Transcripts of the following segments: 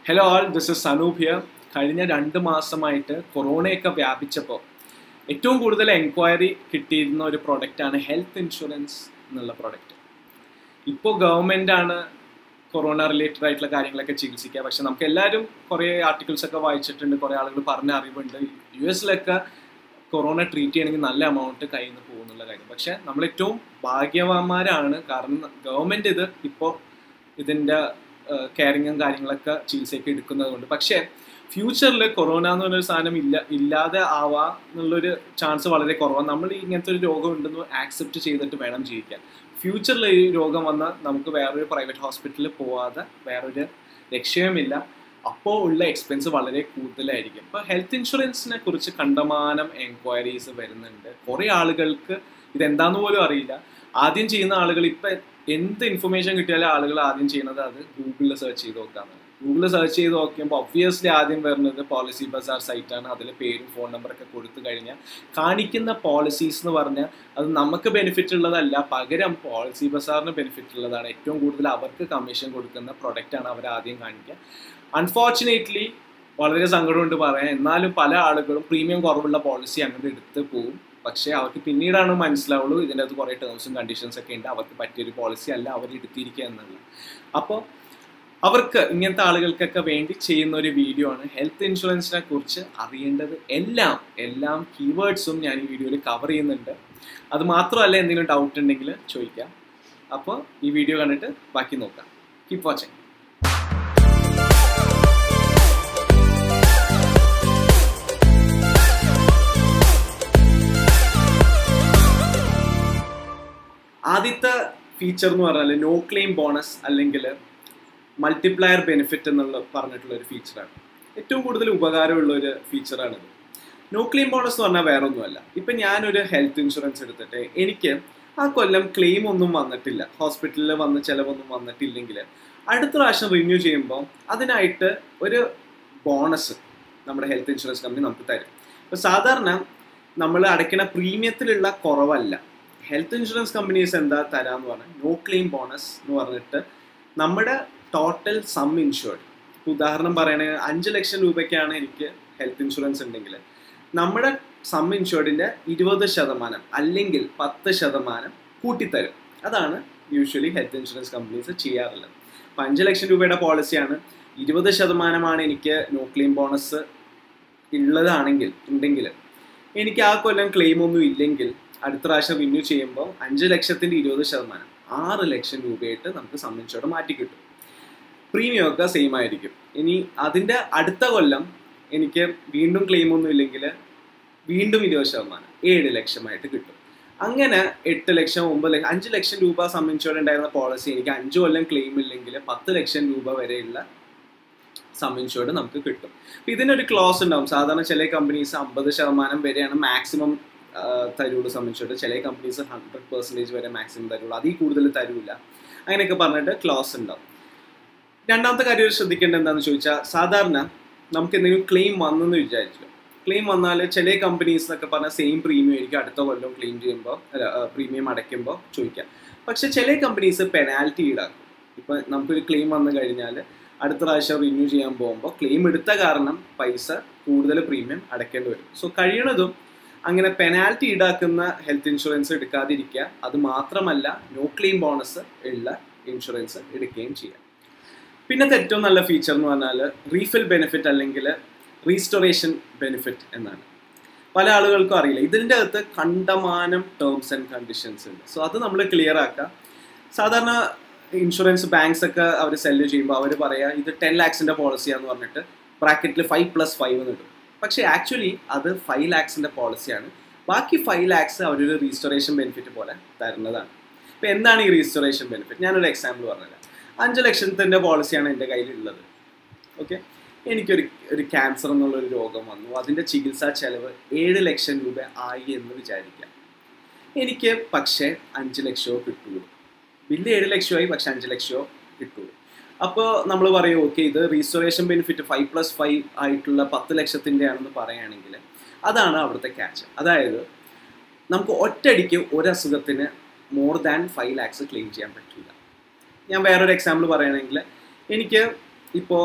hello all this is Sanoop here കഴിഞ്ഞ രണ്ട് മാസമായിട്ട് കൊറോണയൊക്കെ വ്യാപിച്ചപ്പോൾ ഏറ്റവും കൂടുതൽ എൻക്വയറി കിട്ടിയിരുന്ന ഒരു പ്രൊഡക്റ്റാണ് ഹെൽത്ത് ഇൻഷുറൻസ് എന്നുള്ള പ്രൊഡക്റ്റ് ഇപ്പോൾ ഗവൺമെൻറ് ആണ് കൊറോണ റിലേറ്റഡ് ആയിട്ടുള്ള കാര്യങ്ങളൊക്കെ ചികിത്സിക്കുക പക്ഷെ നമുക്ക് എല്ലാവരും കുറേ ആർട്ടിക്കിൾസ് ഒക്കെ വായിച്ചിട്ടുണ്ട് കുറേ ആളുകൾ പറഞ്ഞ അറിവുണ്ട് യു എസിലൊക്കെ കൊറോണ ട്രീറ്റ് ചെയ്യണമെങ്കിൽ നല്ല എമൗണ്ട് കയ്യിൽ നിന്ന് പോകുന്നുള്ള കാര്യം പക്ഷെ നമ്മൾ ഏറ്റവും ഭാഗ്യവാന്മാരാണ് കാരണം ഗവൺമെൻറ് ഇത് ഇപ്പോൾ ഇതിൻ്റെ കെയറിങ്ങും കാര്യങ്ങളൊക്കെ ചികിത്സയ്ക്ക് എടുക്കുന്നത് കൊണ്ട് പക്ഷേ ഫ്യൂച്ചറിൽ കൊറോണ എന്ന് പറഞ്ഞൊരു സാധനം ഇല്ല ഇല്ലാതെ ആവാ എന്നുള്ളൊരു ചാൻസ് വളരെ കുറവാണ് നമ്മൾ ഇങ്ങനത്തെ ഒരു രോഗം ഉണ്ടെന്ന് ആക്സെപ്റ്റ് ചെയ്തിട്ട് വേണം ജീവിക്കാൻ ഫ്യൂച്ചറിൽ ഈ രോഗം വന്നാൽ നമുക്ക് വേറൊരു പ്രൈവറ്റ് ഹോസ്പിറ്റലിൽ പോവാതെ വേറൊരു ലക്ഷ്യവുമില്ല അപ്പോൾ ഉള്ള എക്സ്പെൻസ് വളരെ കൂടുതലായിരിക്കും ഇപ്പോൾ ഹെൽത്ത് ഇൻഷുറൻസിനെ കുറിച്ച് കണ്ടമാനം എൻക്വയറീസ് വരുന്നുണ്ട് കുറേ ആളുകൾക്ക് ഇതെന്താന്ന് പോലും അറിയില്ല ആദ്യം ചെയ്യുന്ന ആളുകൾ ഇപ്പം എന്ത് ഇൻഫർമേഷൻ കിട്ടിയാലും ആളുകൾ ആദ്യം ചെയ്യുന്നത് അത് ഗൂഗിളിൽ സെർച്ച് ചെയ്ത് നോക്കാമെന്നാണ് ഗൂഗിളിൽ സെർച്ച് ചെയ്ത് നോക്കുമ്പോൾ ഒബ്വിയസ്ലി ആദ്യം വരുന്നത് പോളിസി ബസാർ സൈറ്റാണ് അതിൽ പേരും ഫോൺ നമ്പറൊക്കെ കൊടുത്തു കഴിഞ്ഞാൽ കാണിക്കുന്ന പോളിസീസ് എന്ന് പറഞ്ഞാൽ അത് നമുക്ക് ബെനിഫിറ്റ് ഉള്ളതല്ല പകരം പോളിസി ബസാറിന് ബെനിഫിറ്റ് ഉള്ളതാണ് ഏറ്റവും കൂടുതൽ അവർക്ക് കമ്മീഷൻ കൊടുക്കുന്ന പ്രൊഡക്റ്റാണ് അവർ ആദ്യം കാണിക്കുക അൺഫോർച്ചുനേറ്റ്ലി വളരെ സങ്കടമുണ്ട് പറയാൻ എന്നാലും പല ആളുകളും പ്രീമിയം കുറവുള്ള പോളിസി അങ്ങോട്ട് എടുത്ത് പോകും പക്ഷേ അവർക്ക് പിന്നീടാണ് മനസ്സിലാവുള്ളൂ ഇതിൻ്റെ അകത്ത് കുറേ ടേംസും കണ്ടീഷൻസ് ഒക്കെ ഉണ്ട് അവർക്ക് പറ്റിയൊരു പോളിസി അല്ല അവർ എടുത്തിരിക്കുക എന്നുള്ളത് അപ്പോൾ അവർക്ക് ഇങ്ങനത്തെ ആളുകൾക്കൊക്കെ വേണ്ടി ചെയ്യുന്ന ഒരു വീഡിയോ ആണ് ഹെൽത്ത് ഇൻഷുറൻസിനെ കുറിച്ച് അറിയേണ്ടത് എല്ലാം എല്ലാം കീവേഡ്സും ഞാൻ ഈ വീഡിയോയിൽ കവർ ചെയ്യുന്നുണ്ട് അത് മാത്രമല്ല എന്തെങ്കിലും ഡൗട്ട് ഉണ്ടെങ്കിൽ ചോദിക്കാം അപ്പോൾ ഈ വീഡിയോ കണ്ടിട്ട് ബാക്കി നോക്കാം കീപ് വാച്ചിങ് ആദ്യത്തെ ഫീച്ചർ എന്ന് പറഞ്ഞാൽ നോ ക്ലെയിം ബോണസ് അല്ലെങ്കിൽ മൾട്ടിപ്ലയർ ബെനിഫിറ്റ് എന്നുള്ള പറഞ്ഞിട്ടുള്ള ഒരു ഫീച്ചറാണ് ഏറ്റവും കൂടുതൽ ഉപകാരമുള്ള ഒരു ഫീച്ചറാണിത് നോ ക്ലെയിം ബോണസ് എന്ന് പറഞ്ഞാൽ വേറെ ഒന്നുമല്ല ഇപ്പം ഞാനൊരു ഹെൽത്ത് ഇൻഷുറൻസ് എടുത്തിട്ട് എനിക്ക് ആ കൊല്ലം ക്ലെയിം ഒന്നും വന്നിട്ടില്ല ഹോസ്പിറ്റലിൽ വന്ന് ചിലവൊന്നും വന്നിട്ടില്ലെങ്കിൽ അടുത്ത പ്രാവശ്യം റിന്യൂ ചെയ്യുമ്പോൾ അതിനായിട്ട് ഒരു ബോണസ് നമ്മുടെ ഹെൽത്ത് ഇൻഷുറൻസ് കമ്പനി നമുക്ക് തരും അപ്പോൾ സാധാരണ നമ്മൾ അടയ്ക്കുന്ന പ്രീമിയത്തിലുള്ള കുറവല്ല ഹെൽത്ത് ഇൻഷുറൻസ് കമ്പനീസ് എന്താ തരാമെന്ന് പറഞ്ഞാൽ നോ ക്ലെയിം ബോണസ് എന്ന് പറഞ്ഞിട്ട് നമ്മുടെ ടോട്ടൽ സം ഇൻഷുർഡ് ഉദാഹരണം പറയുകയാണെങ്കിൽ അഞ്ച് ലക്ഷം രൂപയ്ക്കാണ് എനിക്ക് ഹെൽത്ത് ഇൻഷുറൻസ് ഉണ്ടെങ്കിൽ നമ്മുടെ സം ഇൻഷുർഡിൻ്റെ ഇരുപത് ശതമാനം അല്ലെങ്കിൽ പത്ത് ശതമാനം കൂട്ടിത്തരും അതാണ് യൂഷ്വലി ഹെൽത്ത് ഇൻഷുറൻസ് കമ്പനീസ് ചെയ്യാറുള്ളത് അപ്പം അഞ്ച് ലക്ഷം രൂപയുടെ പോളിസിയാണ് ഇരുപത് ശതമാനമാണ് എനിക്ക് നോ ക്ലെയിം ബോണസ് ഉള്ളതാണെങ്കിൽ ഉണ്ടെങ്കിൽ എനിക്ക് ആ കൊല്ലം ക്ലെയിം ഒന്നും ഇല്ലെങ്കിൽ അടുത്ത പ്രാവശ്യം റിന്യൂ ചെയ്യുമ്പോൾ അഞ്ച് ലക്ഷത്തിൻ്റെ ഇരുപത് ശതമാനം ആറ് ലക്ഷം രൂപയായിട്ട് നമുക്ക് സം ഇൻഷുർഡ് മാറ്റി കിട്ടും പ്രീമിയം ഒക്കെ സെയിം ആയിരിക്കും ഇനി അതിൻ്റെ അടുത്ത കൊല്ലം എനിക്ക് വീണ്ടും ക്ലെയിം ഒന്നും ഇല്ലെങ്കിൽ വീണ്ടും ഇരുപത് ശതമാനം ഏഴ് ലക്ഷമായിട്ട് കിട്ടും അങ്ങനെ എട്ട് ലക്ഷം ഒമ്പത് ലക്ഷം അഞ്ച് ലക്ഷം രൂപ സം ഇൻഷുർഡ് ഉണ്ടായിരുന്ന പോളിസി എനിക്ക് അഞ്ച് കൊല്ലം ക്ലെയിം ഇല്ലെങ്കിൽ പത്ത് ലക്ഷം രൂപ വരെയുള്ള സം ഇൻഷുർഡ് നമുക്ക് കിട്ടും ഇതിനൊരു ക്ലോസ് ഉണ്ടാവും സാധാരണ ചില കമ്പനീസ് അമ്പത് ശതമാനം വരെയാണ് മാക്സിമം തരുള്ളൂ സം ഇൻഷുർഡ് ചില കമ്പനീസ് ഹൺഡ്രഡ് പെർസെൻറ്റേജ് വരെ മാക്സിമം തരുള്ളൂ അതിൽ കൂടുതൽ തരൂല അങ്ങനെയൊക്കെ പറഞ്ഞിട്ട് ക്ലോസ് ഉണ്ടാവും രണ്ടാമത്തെ കാര്യം ശ്രദ്ധിക്കേണ്ടത് എന്താണെന്ന് ചോദിച്ചാൽ സാധാരണ നമുക്ക് എന്തെങ്കിലും ക്ലെയിം വന്നെന്ന് വിചാരിച്ചു ക്ലെയിം വന്നാൽ ചില കമ്പനീസ് എന്നൊക്കെ പറഞ്ഞാൽ സെയിം പ്രീമിയം ആയിരിക്കും അടുത്ത കൊല്ലം ക്ലെയിം ചെയ്യുമ്പോൾ അല്ല പ്രീമിയം അടയ്ക്കുമ്പോൾ ചോദിക്കാം പക്ഷെ ചില കമ്പനീസ് പെനാൽറ്റി ഈടാക്കും ഇപ്പം നമുക്കൊരു ക്ലെയിം വന്നു കഴിഞ്ഞാൽ അടുത്ത പ്രാവശ്യം റിന്യൂ ചെയ്യാൻ പോകുമ്പോൾ ക്ലെയിം എടുത്ത കാരണം പൈസ കൂടുതൽ പ്രീമിയം അടയ്ക്കേണ്ടി വരും സോ കഴിയണതും അങ്ങനെ പെനാൽറ്റി ഈടാക്കുന്ന ഹെൽത്ത് ഇൻഷുറൻസ് എടുക്കാതിരിക്കുക അത് മാത്രമല്ല നോ ക്ലെയിം ബോണസ് ഉള്ള ഇൻഷുറൻസ് എടുക്കുകയും ചെയ്യാം പിന്നത്തെ ഏറ്റവും നല്ല ഫീച്ചർ എന്ന് പറഞ്ഞാൽ റീഫിൽ ബെനിഫിറ്റ് അല്ലെങ്കിൽ റീസ്റ്റോറേഷൻ ബെനിഫിറ്റ് എന്നാണ് പല ആളുകൾക്കും അറിയില്ല ഇതിൻ്റെ അകത്ത് കണ്ടമാനം ടേംസ് ആൻഡ് കണ്ടീഷൻസ് ഉണ്ട് സോ അത് നമ്മൾ ക്ലിയർ ആക്കുക സാധാരണ ഇൻഷുറൻസ് ബാങ്ക്സ് ഒക്കെ അവർ സെല്ല് ചെയ്യുമ്പോൾ അവർ പറയുക ഇത് ടെൻ ലാക്സിൻ്റെ പോളിസിയാന്ന് പറഞ്ഞിട്ട് ബ്രാക്കറ്റിൽ ഫൈവ് പ്ലസ് ഫൈവ് എന്ന് ഇടും പക്ഷേ ആക്ച്വലി അത് ഫൈവ് ലാക്സിൻ്റെ പോളിസിയാണ് ബാക്കി ഫൈവ് ലാക്സ് അവരൊരു റീസ്റ്റോറേഷൻ ബെനിഫിറ്റ് പോലെ തരുന്നതാണ് ഇപ്പോൾ എന്താണ് ഈ റീസ്റ്റോറേഷൻ ബെനിഫിറ്റ് ഞാനൊരു എക്സാമ്പിൾ പറഞ്ഞുതരാം അഞ്ച് ലക്ഷത്തിൻ്റെ പോളിസിയാണ് എൻ്റെ കയ്യിലുള്ളത് ഓക്കെ എനിക്കൊരു ഒരു ക്യാൻസർ എന്നുള്ളൊരു രോഗം വന്നു അതിൻ്റെ ചികിത്സാ ചെലവ് ഏഴ് ലക്ഷം രൂപ ആയി എന്ന് വിചാരിക്കാം എനിക്ക് പക്ഷേ അഞ്ച് ലക്ഷമോ കിട്ടുള്ളൂ ബില്ല് ഏഴ് ലക്ഷമായി പക്ഷെ അഞ്ച് ലക്ഷമോ കിട്ടുള്ളൂ അപ്പോൾ നമ്മൾ പറയും ഓക്കെ ഇത് restoration benefit five plus five ആയിട്ടുള്ള പത്ത് ലക്ഷത്തിൻ്റെ ആണെന്ന് പറയുകയാണെങ്കിൽ അതാണ് അവിടുത്തെ ക്യാച്ച് അതായത് നമുക്ക് ഒറ്റയടിക്ക് ഒരു അസുഖത്തിന് more than five lakhs claim ചെയ്യാൻ പറ്റില്ല ഞാൻ വേറൊരു എക്സാമ്പിൾ പറയുകയാണെങ്കിൽ എനിക്ക് ഇപ്പോൾ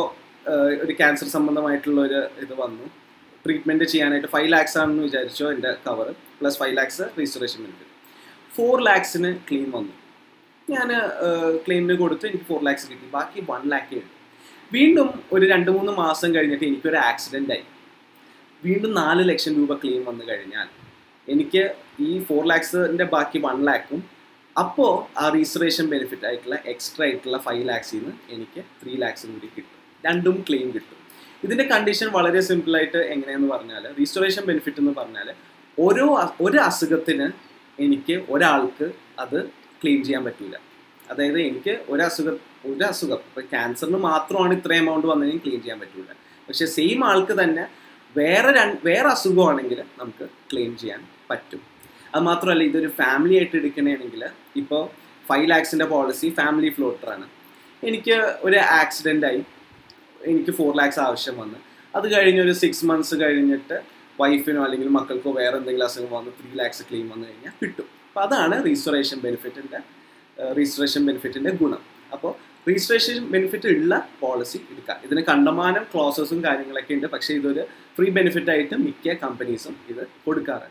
ഒരു ക്യാൻസർ സംബന്ധമായിട്ടുള്ള ഒരു ഇത് വന്നു ട്രീറ്റ്മെൻറ്റ് ചെയ്യാനായിട്ട് ഫൈവ് ലാക്സ് ആണെന്ന് വിചാരിച്ചോ എൻ്റെ cover plus five lakhs registration benefit four ലാക്സിന് ക്ലെയിം വന്നു ഞാൻ ക്ലെയിമിന് കൊടുത്ത് എനിക്ക് ഫോർ ലാക്സ് കിട്ടി ബാക്കി വൺ ലാക്ക് കിട്ടി വീണ്ടും ഒരു രണ്ട് മൂന്ന് മാസം കഴിഞ്ഞിട്ട് എനിക്കൊരു ആക്സിഡൻ്റ് ആയി വീണ്ടും നാല് ലക്ഷം രൂപ ക്ലെയിം വന്നു കഴിഞ്ഞാൽ എനിക്ക് ഈ ഫോർ ലാക്സിൻ്റെ ബാക്കി വൺ ലാക്കും അപ്പോൾ ആ രജിസ്ട്രേഷൻ ബെനിഫിറ്റ് ആയിട്ടുള്ള എക്സ്ട്രാ ആയിട്ടുള്ള ഫൈവ് ലാക്സിൽ നിന്ന് എനിക്ക് ത്രീ ലാക്സും കൂടി കിട്ടും രണ്ടും ക്ലെയിം കിട്ടും ഇതിൻ്റെ കണ്ടീഷൻ വളരെ സിമ്പിളായിട്ട് എങ്ങനെയെന്ന് പറഞ്ഞാൽ രജിസ്ട്രേഷൻ ബെനിഫിറ്റ് എന്ന് പറഞ്ഞാൽ ഓരോ ഒരു അസുഖത്തിന് എനിക്ക് ഒരാൾക്ക് അത് ക്ലെയിം ചെയ്യാൻ പറ്റില്ല അതായത് എനിക്ക് ഒരു അസുഖം ഒരു അസുഖം ഇപ്പോൾ ക്യാൻസറിന് മാത്രമാണ് ഇത്ര എമൗണ്ട് വന്നതെങ്കിൽ ക്ലെയിം ചെയ്യാൻ പറ്റില്ല പക്ഷേ സെയിം ആൾക്ക് തന്നെ വേറെ രണ്ട് വേറെ അസുഖമാണെങ്കിൽ നമുക്ക് ക്ലെയിം ചെയ്യാൻ പറ്റും അത് മാത്രമല്ല ഇതൊരു ഫാമിലി ആയിട്ട് എടുക്കണമെങ്കിൽ ഇപ്പോൾ ഫൈവ് ലാക്സിൻ്റെ പോളിസി ഫാമിലി ഫ്ലോട്ടറാണ് എനിക്ക് ഒരു ആക്സിഡൻ്റ് ആയി എനിക്ക് ഫോർ ലാക്സ് ആവശ്യം വന്ന് അത് കഴിഞ്ഞ് ഒരു സിക്സ് മന്ത്സ് കഴിഞ്ഞിട്ട് വൈഫിനോ അല്ലെങ്കിൽ മക്കൾക്കോ വേറെ എന്തെങ്കിലും അസുഖം വന്ന് ത്രീ ലാക്സ് ക്ലെയിം വന്നു കഴിഞ്ഞാൽ കിട്ടും അപ്പോൾ അതാണ് രജിസ്ട്രേഷൻ ബെനിഫിറ്റിൻ്റെ രജിസ്ട്രേഷൻ ബെനിഫിറ്റിൻ്റെ ഗുണം അപ്പോൾ രജിസ്ട്രേഷൻ ബെനിഫിറ്റ് ഉള്ള പോളിസി എടുക്കാം ഇതിന് കണ്ടമാനം ക്ലോസസും കാര്യങ്ങളൊക്കെ ഉണ്ട് പക്ഷേ ഇതൊരു ഫ്രീ ബെനിഫിറ്റ് ആയിട്ട് മിക്ക കമ്പനീസും ഇത് കൊടുക്കാറുണ്ട്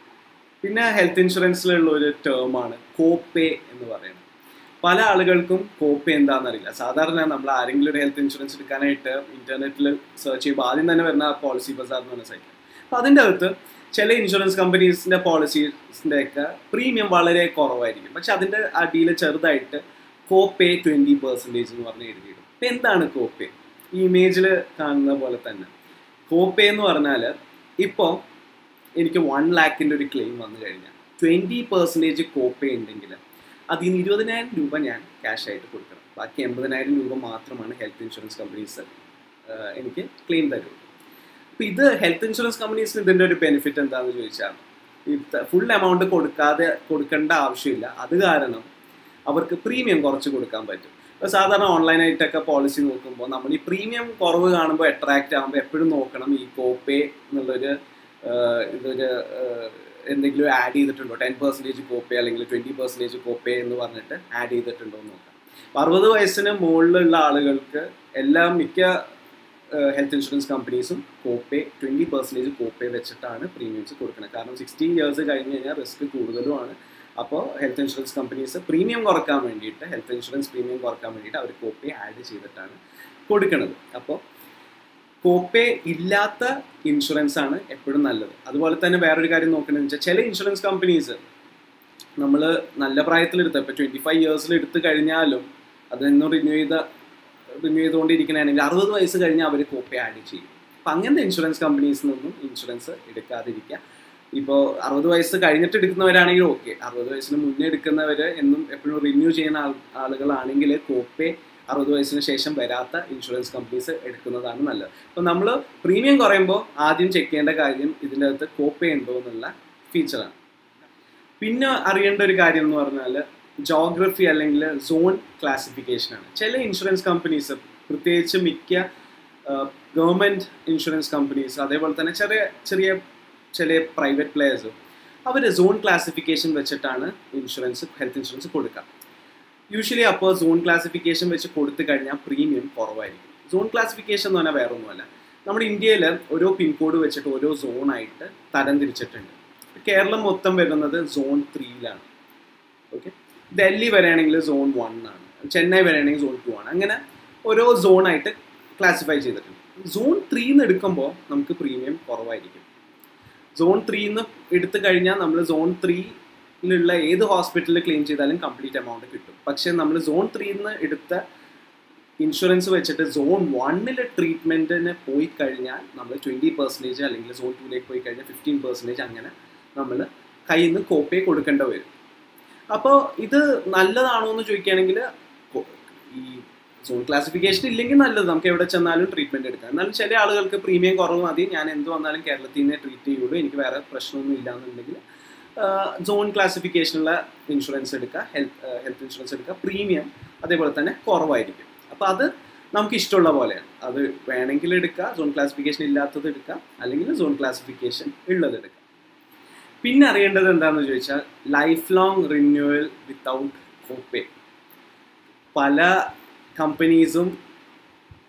പിന്നെ ഹെൽത്ത് ഇൻഷുറൻസിലുള്ള ഒരു ടേമാണ് കോപ്പേ എന്ന് പറയുന്നത് പല ആളുകൾക്കും കോപ്പേ എന്താണെന്നറിയില്ല സാധാരണ നമ്മൾ ആരെങ്കിലും ഒരു ഹെൽത്ത് ഇൻഷുറൻസ് എടുക്കാനായിട്ട് ഇന്റർനെറ്റിൽ സെർച്ച് ചെയ്യുമ്പോൾ ആദ്യം തന്നെ വരുന്ന പോളിസി ബസാർ എന്ന് പറഞ്ഞ സൈറ്റ് അപ്പോൾ അതിൻ്റെ അകത്ത് ചില ഇൻഷുറൻസ് കമ്പനീസിൻ്റെ പോളിസീസിൻ്റെ ഒക്കെ പ്രീമിയം വളരെ കുറവായിരിക്കും പക്ഷെ അതിൻ്റെ അടിയിൽ ചെറുതായിട്ട് കോപ്പേ ട്വൻറ്റി പെർസെൻറ്റേജ് എന്ന് പറഞ്ഞ് എഴുതിയിടും അപ്പം എന്താണ് കോപ്പേ ഈ ഇമേജിൽ കാണുന്ന പോലെ തന്നെ കോപ്പേ എന്ന് പറഞ്ഞാൽ ഇപ്പോൾ എനിക്ക് വൺ ലാക്കിൻ്റെ ഒരു ക്ലെയിം വന്നു കഴിഞ്ഞാൽ ട്വൻറ്റി പെർസെൻറ്റേജ് കോപ്പേ ഉണ്ടെങ്കിൽ അതിൽ നിന്ന് ഇരുപതിനായിരം രൂപ ഞാൻ ക്യാഷ് ആയിട്ട് കൊടുക്കണം ബാക്കി എൺപതിനായിരം രൂപ മാത്രമാണ് ഹെൽത്ത് ഇൻഷുറൻസ് കമ്പനീസ് എനിക്ക് ക്ലെയിം തരുള്ളൂ അപ്പോൾ ഇത് ഹെൽത്ത് ഇൻഷുറൻസ് കമ്പനീസിന് ഇതിൻ്റെ ഒരു ബെനിഫിറ്റ് എന്താണെന്ന് ചോദിച്ചാൽ ഇത് ഫുൾ എമൗണ്ട് കൊടുക്കാതെ കൊടുക്കേണ്ട ആവശ്യമില്ല അത് കാരണം അവർക്ക് പ്രീമിയം കുറച്ച് കൊടുക്കാൻ പറ്റും ഇപ്പോൾ സാധാരണ ഓൺലൈനായിട്ടൊക്കെ പോളിസി നോക്കുമ്പോൾ നമ്മൾ ഈ പ്രീമിയം കുറവ് കാണുമ്പോൾ അട്രാക്റ്റ് ആകുമ്പോൾ എപ്പോഴും നോക്കണം ഈ കോപ്പേ എന്നുള്ളൊരു ഇതൊരു എന്തെങ്കിലും ആഡ് ചെയ്തിട്ടുണ്ടോ ടെൻ പെർസെൻറ്റേജ് കോപ്പേ അല്ലെങ്കിൽ ട്വൻറ്റി പെർസെൻറ്റേജ് കോപ്പേ എന്ന് പറഞ്ഞിട്ട് ആഡ് ചെയ്തിട്ടുണ്ടോ എന്ന് നോക്കാം അപ്പോൾ അറുപത് വയസ്സിന് മുകളിലുള്ള ആളുകൾക്ക് എല്ലാം മിക്ക ഹെൽത്ത് ഇൻഷുറൻസ് കമ്പനീസും കോപ്പേ ട്വൻറ്റി പെർസെൻറ്റേജ് കോപ്പേ വെച്ചിട്ടാണ് പ്രീമിയംസ് കൊടുക്കുന്നത് കാരണം സിക്സ്റ്റീൻ ഇയേഴ്സ് കഴിഞ്ഞ് കഴിഞ്ഞാൽ റിസ്ക് കൂടുതലുമാണ് അപ്പോൾ ഹെൽത്ത് ഇൻഷുറൻസ് കമ്പനീസ് പ്രീമിയം കുറക്കാൻ വേണ്ടിയിട്ട് ഹെൽത്ത് ഇൻഷുറൻസ് പ്രീമിയം കുറക്കാൻ വേണ്ടിയിട്ട് അവർ കോപ്പേ ആഡ് ചെയ്തിട്ടാണ് കൊടുക്കുന്നത് അപ്പോൾ കോപ്പേ ഇല്ലാത്ത ഇൻഷുറൻസ് ആണ് എപ്പോഴും നല്ലത് അതുപോലെ തന്നെ വേറൊരു കാര്യം നോക്കണമെന്ന് വെച്ചാൽ ചില ഇൻഷുറൻസ് കമ്പനീസ് നമ്മൾ നല്ല പ്രായത്തിലെടുത്ത് ഇപ്പോൾ ട്വൻറ്റി ഫൈവ് ഇയേഴ്സിൽ എടുത്ത് കഴിഞ്ഞാലും അതൊന്നും റിന്യൂ ചെയ്ത റിന്യൂ ചെയ്തുകൊണ്ടിരിക്കണമെങ്കിൽ അറുപത് വയസ്സ് കഴിഞ്ഞാൽ അവർ കോപ്പേ ആഡ് ചെയ്യും അപ്പം അങ്ങനത്തെ ഇൻഷുറൻസ് കമ്പനീസിൽ നിന്നും ഇൻഷുറൻസ് എടുക്കാതിരിക്കുക ഇപ്പോൾ അറുപത് വയസ്സ് കഴിഞ്ഞിട്ട് എടുക്കുന്നവരാണെങ്കിൽ ഓക്കെ അറുപത് വയസ്സിന് മുന്നേ എടുക്കുന്നവർ എന്നും എപ്പോഴും റിന്യൂ ചെയ്യുന്ന ആൾ ആളുകളാണെങ്കിൽ കോപ്പേ അറുപത് വയസ്സിന് ശേഷം വരാത്ത ഇൻഷുറൻസ് കമ്പനീസ് എടുക്കുന്നതാണ് നല്ലത് അപ്പോൾ നമ്മൾ പ്രീമിയം കുറയുമ്പോൾ ആദ്യം ചെക്ക് ചെയ്യേണ്ട കാര്യം ഇതിൻ്റെ അകത്ത് കോപ്പേ ഉണ്ടോ എന്നുള്ള ഫീച്ചറാണ് പിന്നെ അറിയേണ്ട ഒരു കാര്യം എന്ന് പറഞ്ഞാൽ ജോഗ്രഫി അല്ലെങ്കിൽ സോൺ ക്ലാസിഫിക്കേഷനാണ് ചില ഇൻഷുറൻസ് കമ്പനീസ് പ്രത്യേകിച്ച് മിക്ക ഗവൺമെൻറ് ഇൻഷുറൻസ് കമ്പനീസ് അതേപോലെ തന്നെ ചെറിയ ചെറിയ ചില പ്രൈവറ്റ് പ്ലെയേഴ്സ് അവർ സോൺ ക്ലാസിഫിക്കേഷൻ വെച്ചിട്ടാണ് ഇൻഷുറൻസ് ഹെൽത്ത് ഇൻഷുറൻസ് കൊടുക്കുക യൂഷ്വലി അപ്പോൾ സോൺ ക്ലാസിഫിക്കേഷൻ വെച്ച് കൊടുത്തു കഴിഞ്ഞാൽ പ്രീമിയം കുറവായിരിക്കും സോൺ ക്ലാസിഫിക്കേഷൻ എന്ന് പറഞ്ഞാൽ വേറെ ഒന്നുമല്ല നമ്മുടെ ഇന്ത്യയിൽ ഓരോ പിൻകോഡ് വെച്ചിട്ട് ഓരോ സോണായിട്ട് തരം തിരിച്ചിട്ടുണ്ട് കേരളം മൊത്തം വരുന്നത് സോൺ ത്രീയിലാണ് ഓക്കെ ഡൽഹി വരികയാണെങ്കിൽ സോൺ വൺ ആണ് ചെന്നൈ വരികയാണെങ്കിൽ സോൺ ടു ആണ് അങ്ങനെ ഓരോ സോണായിട്ട് ക്ലാസിഫൈ ചെയ്തിട്ടുണ്ട് സോൺ ത്രീന്ന് എടുക്കുമ്പോൾ നമുക്ക് പ്രീമിയം കുറവായിരിക്കും സോൺ ത്രീന്ന് എടുത്തു കഴിഞ്ഞാൽ നമ്മൾ സോൺ ത്രീയിലുള്ള ഏത് ഹോസ്പിറ്റലിൽ ക്ലെയിം ചെയ്താലും കംപ്ലീറ്റ് എമൗണ്ട് കിട്ടും പക്ഷേ നമ്മൾ സോൺ ത്രീന്ന് എടുത്ത ഇൻഷുറൻസ് വെച്ചിട്ട് സോൺ വണ്ണിൽ ട്രീറ്റ്മെൻറ്റിന് പോയി കഴിഞ്ഞാൽ നമ്മൾ ട്വൻറ്റി പെർസെൻറ്റേജ് അല്ലെങ്കിൽ സോൺ ടൂയിലേക്ക് പോയി കഴിഞ്ഞാൽ ഫിഫ്റ്റീൻ പെർസെൻറ്റേജ് അങ്ങനെ നമ്മൾ കയ്യിൽ നിന്ന് കോപ്പേ കൊടുക്കേണ്ടി വരും അപ്പോൾ ഇത് നല്ലതാണോ എന്ന് ചോദിക്കുകയാണെങ്കിൽ ഈ സോൺ ക്ലാസിഫിക്കേഷൻ ഇല്ലെങ്കിൽ നല്ലത് നമുക്ക് എവിടെ ചെന്നാലും ട്രീറ്റ്മെൻറ്റ് എടുക്കാം എന്നാലും ചില ആളുകൾക്ക് പ്രീമിയം കുറവ് മതി ഞാൻ എന്ത് വന്നാലും കേരളത്തിൽ നിന്ന് ട്രീറ്റ് ചെയ്യുള്ളൂ എനിക്ക് വേറെ പ്രശ്നമൊന്നും ഇല്ല എന്നുണ്ടെങ്കിൽ സോൺ ക്ലാസിഫിക്കേഷനുള്ള ഇൻഷുറൻസ് എടുക്കുക ഹെൽത്ത് ഹെൽത്ത് ഇൻഷുറൻസ് എടുക്കുക പ്രീമിയം അതേപോലെ തന്നെ കുറവായിരിക്കും അപ്പോൾ അത് നമുക്ക് ഇഷ്ടമുള്ള പോലെയാണ് അത് വേണമെങ്കിൽ എടുക്കുക സോൺ ക്ലാസിഫിക്കേഷൻ ഇല്ലാത്തത് എടുക്കുക അല്ലെങ്കിൽ സോൺ ക്ലാസിഫിക്കേഷൻ ഉള്ളത് എടുക്കുക പിന്നെ അറിയേണ്ടത് എന്താണെന്ന് ചോദിച്ചാൽ life long renewal without copay പല കമ്പനീസും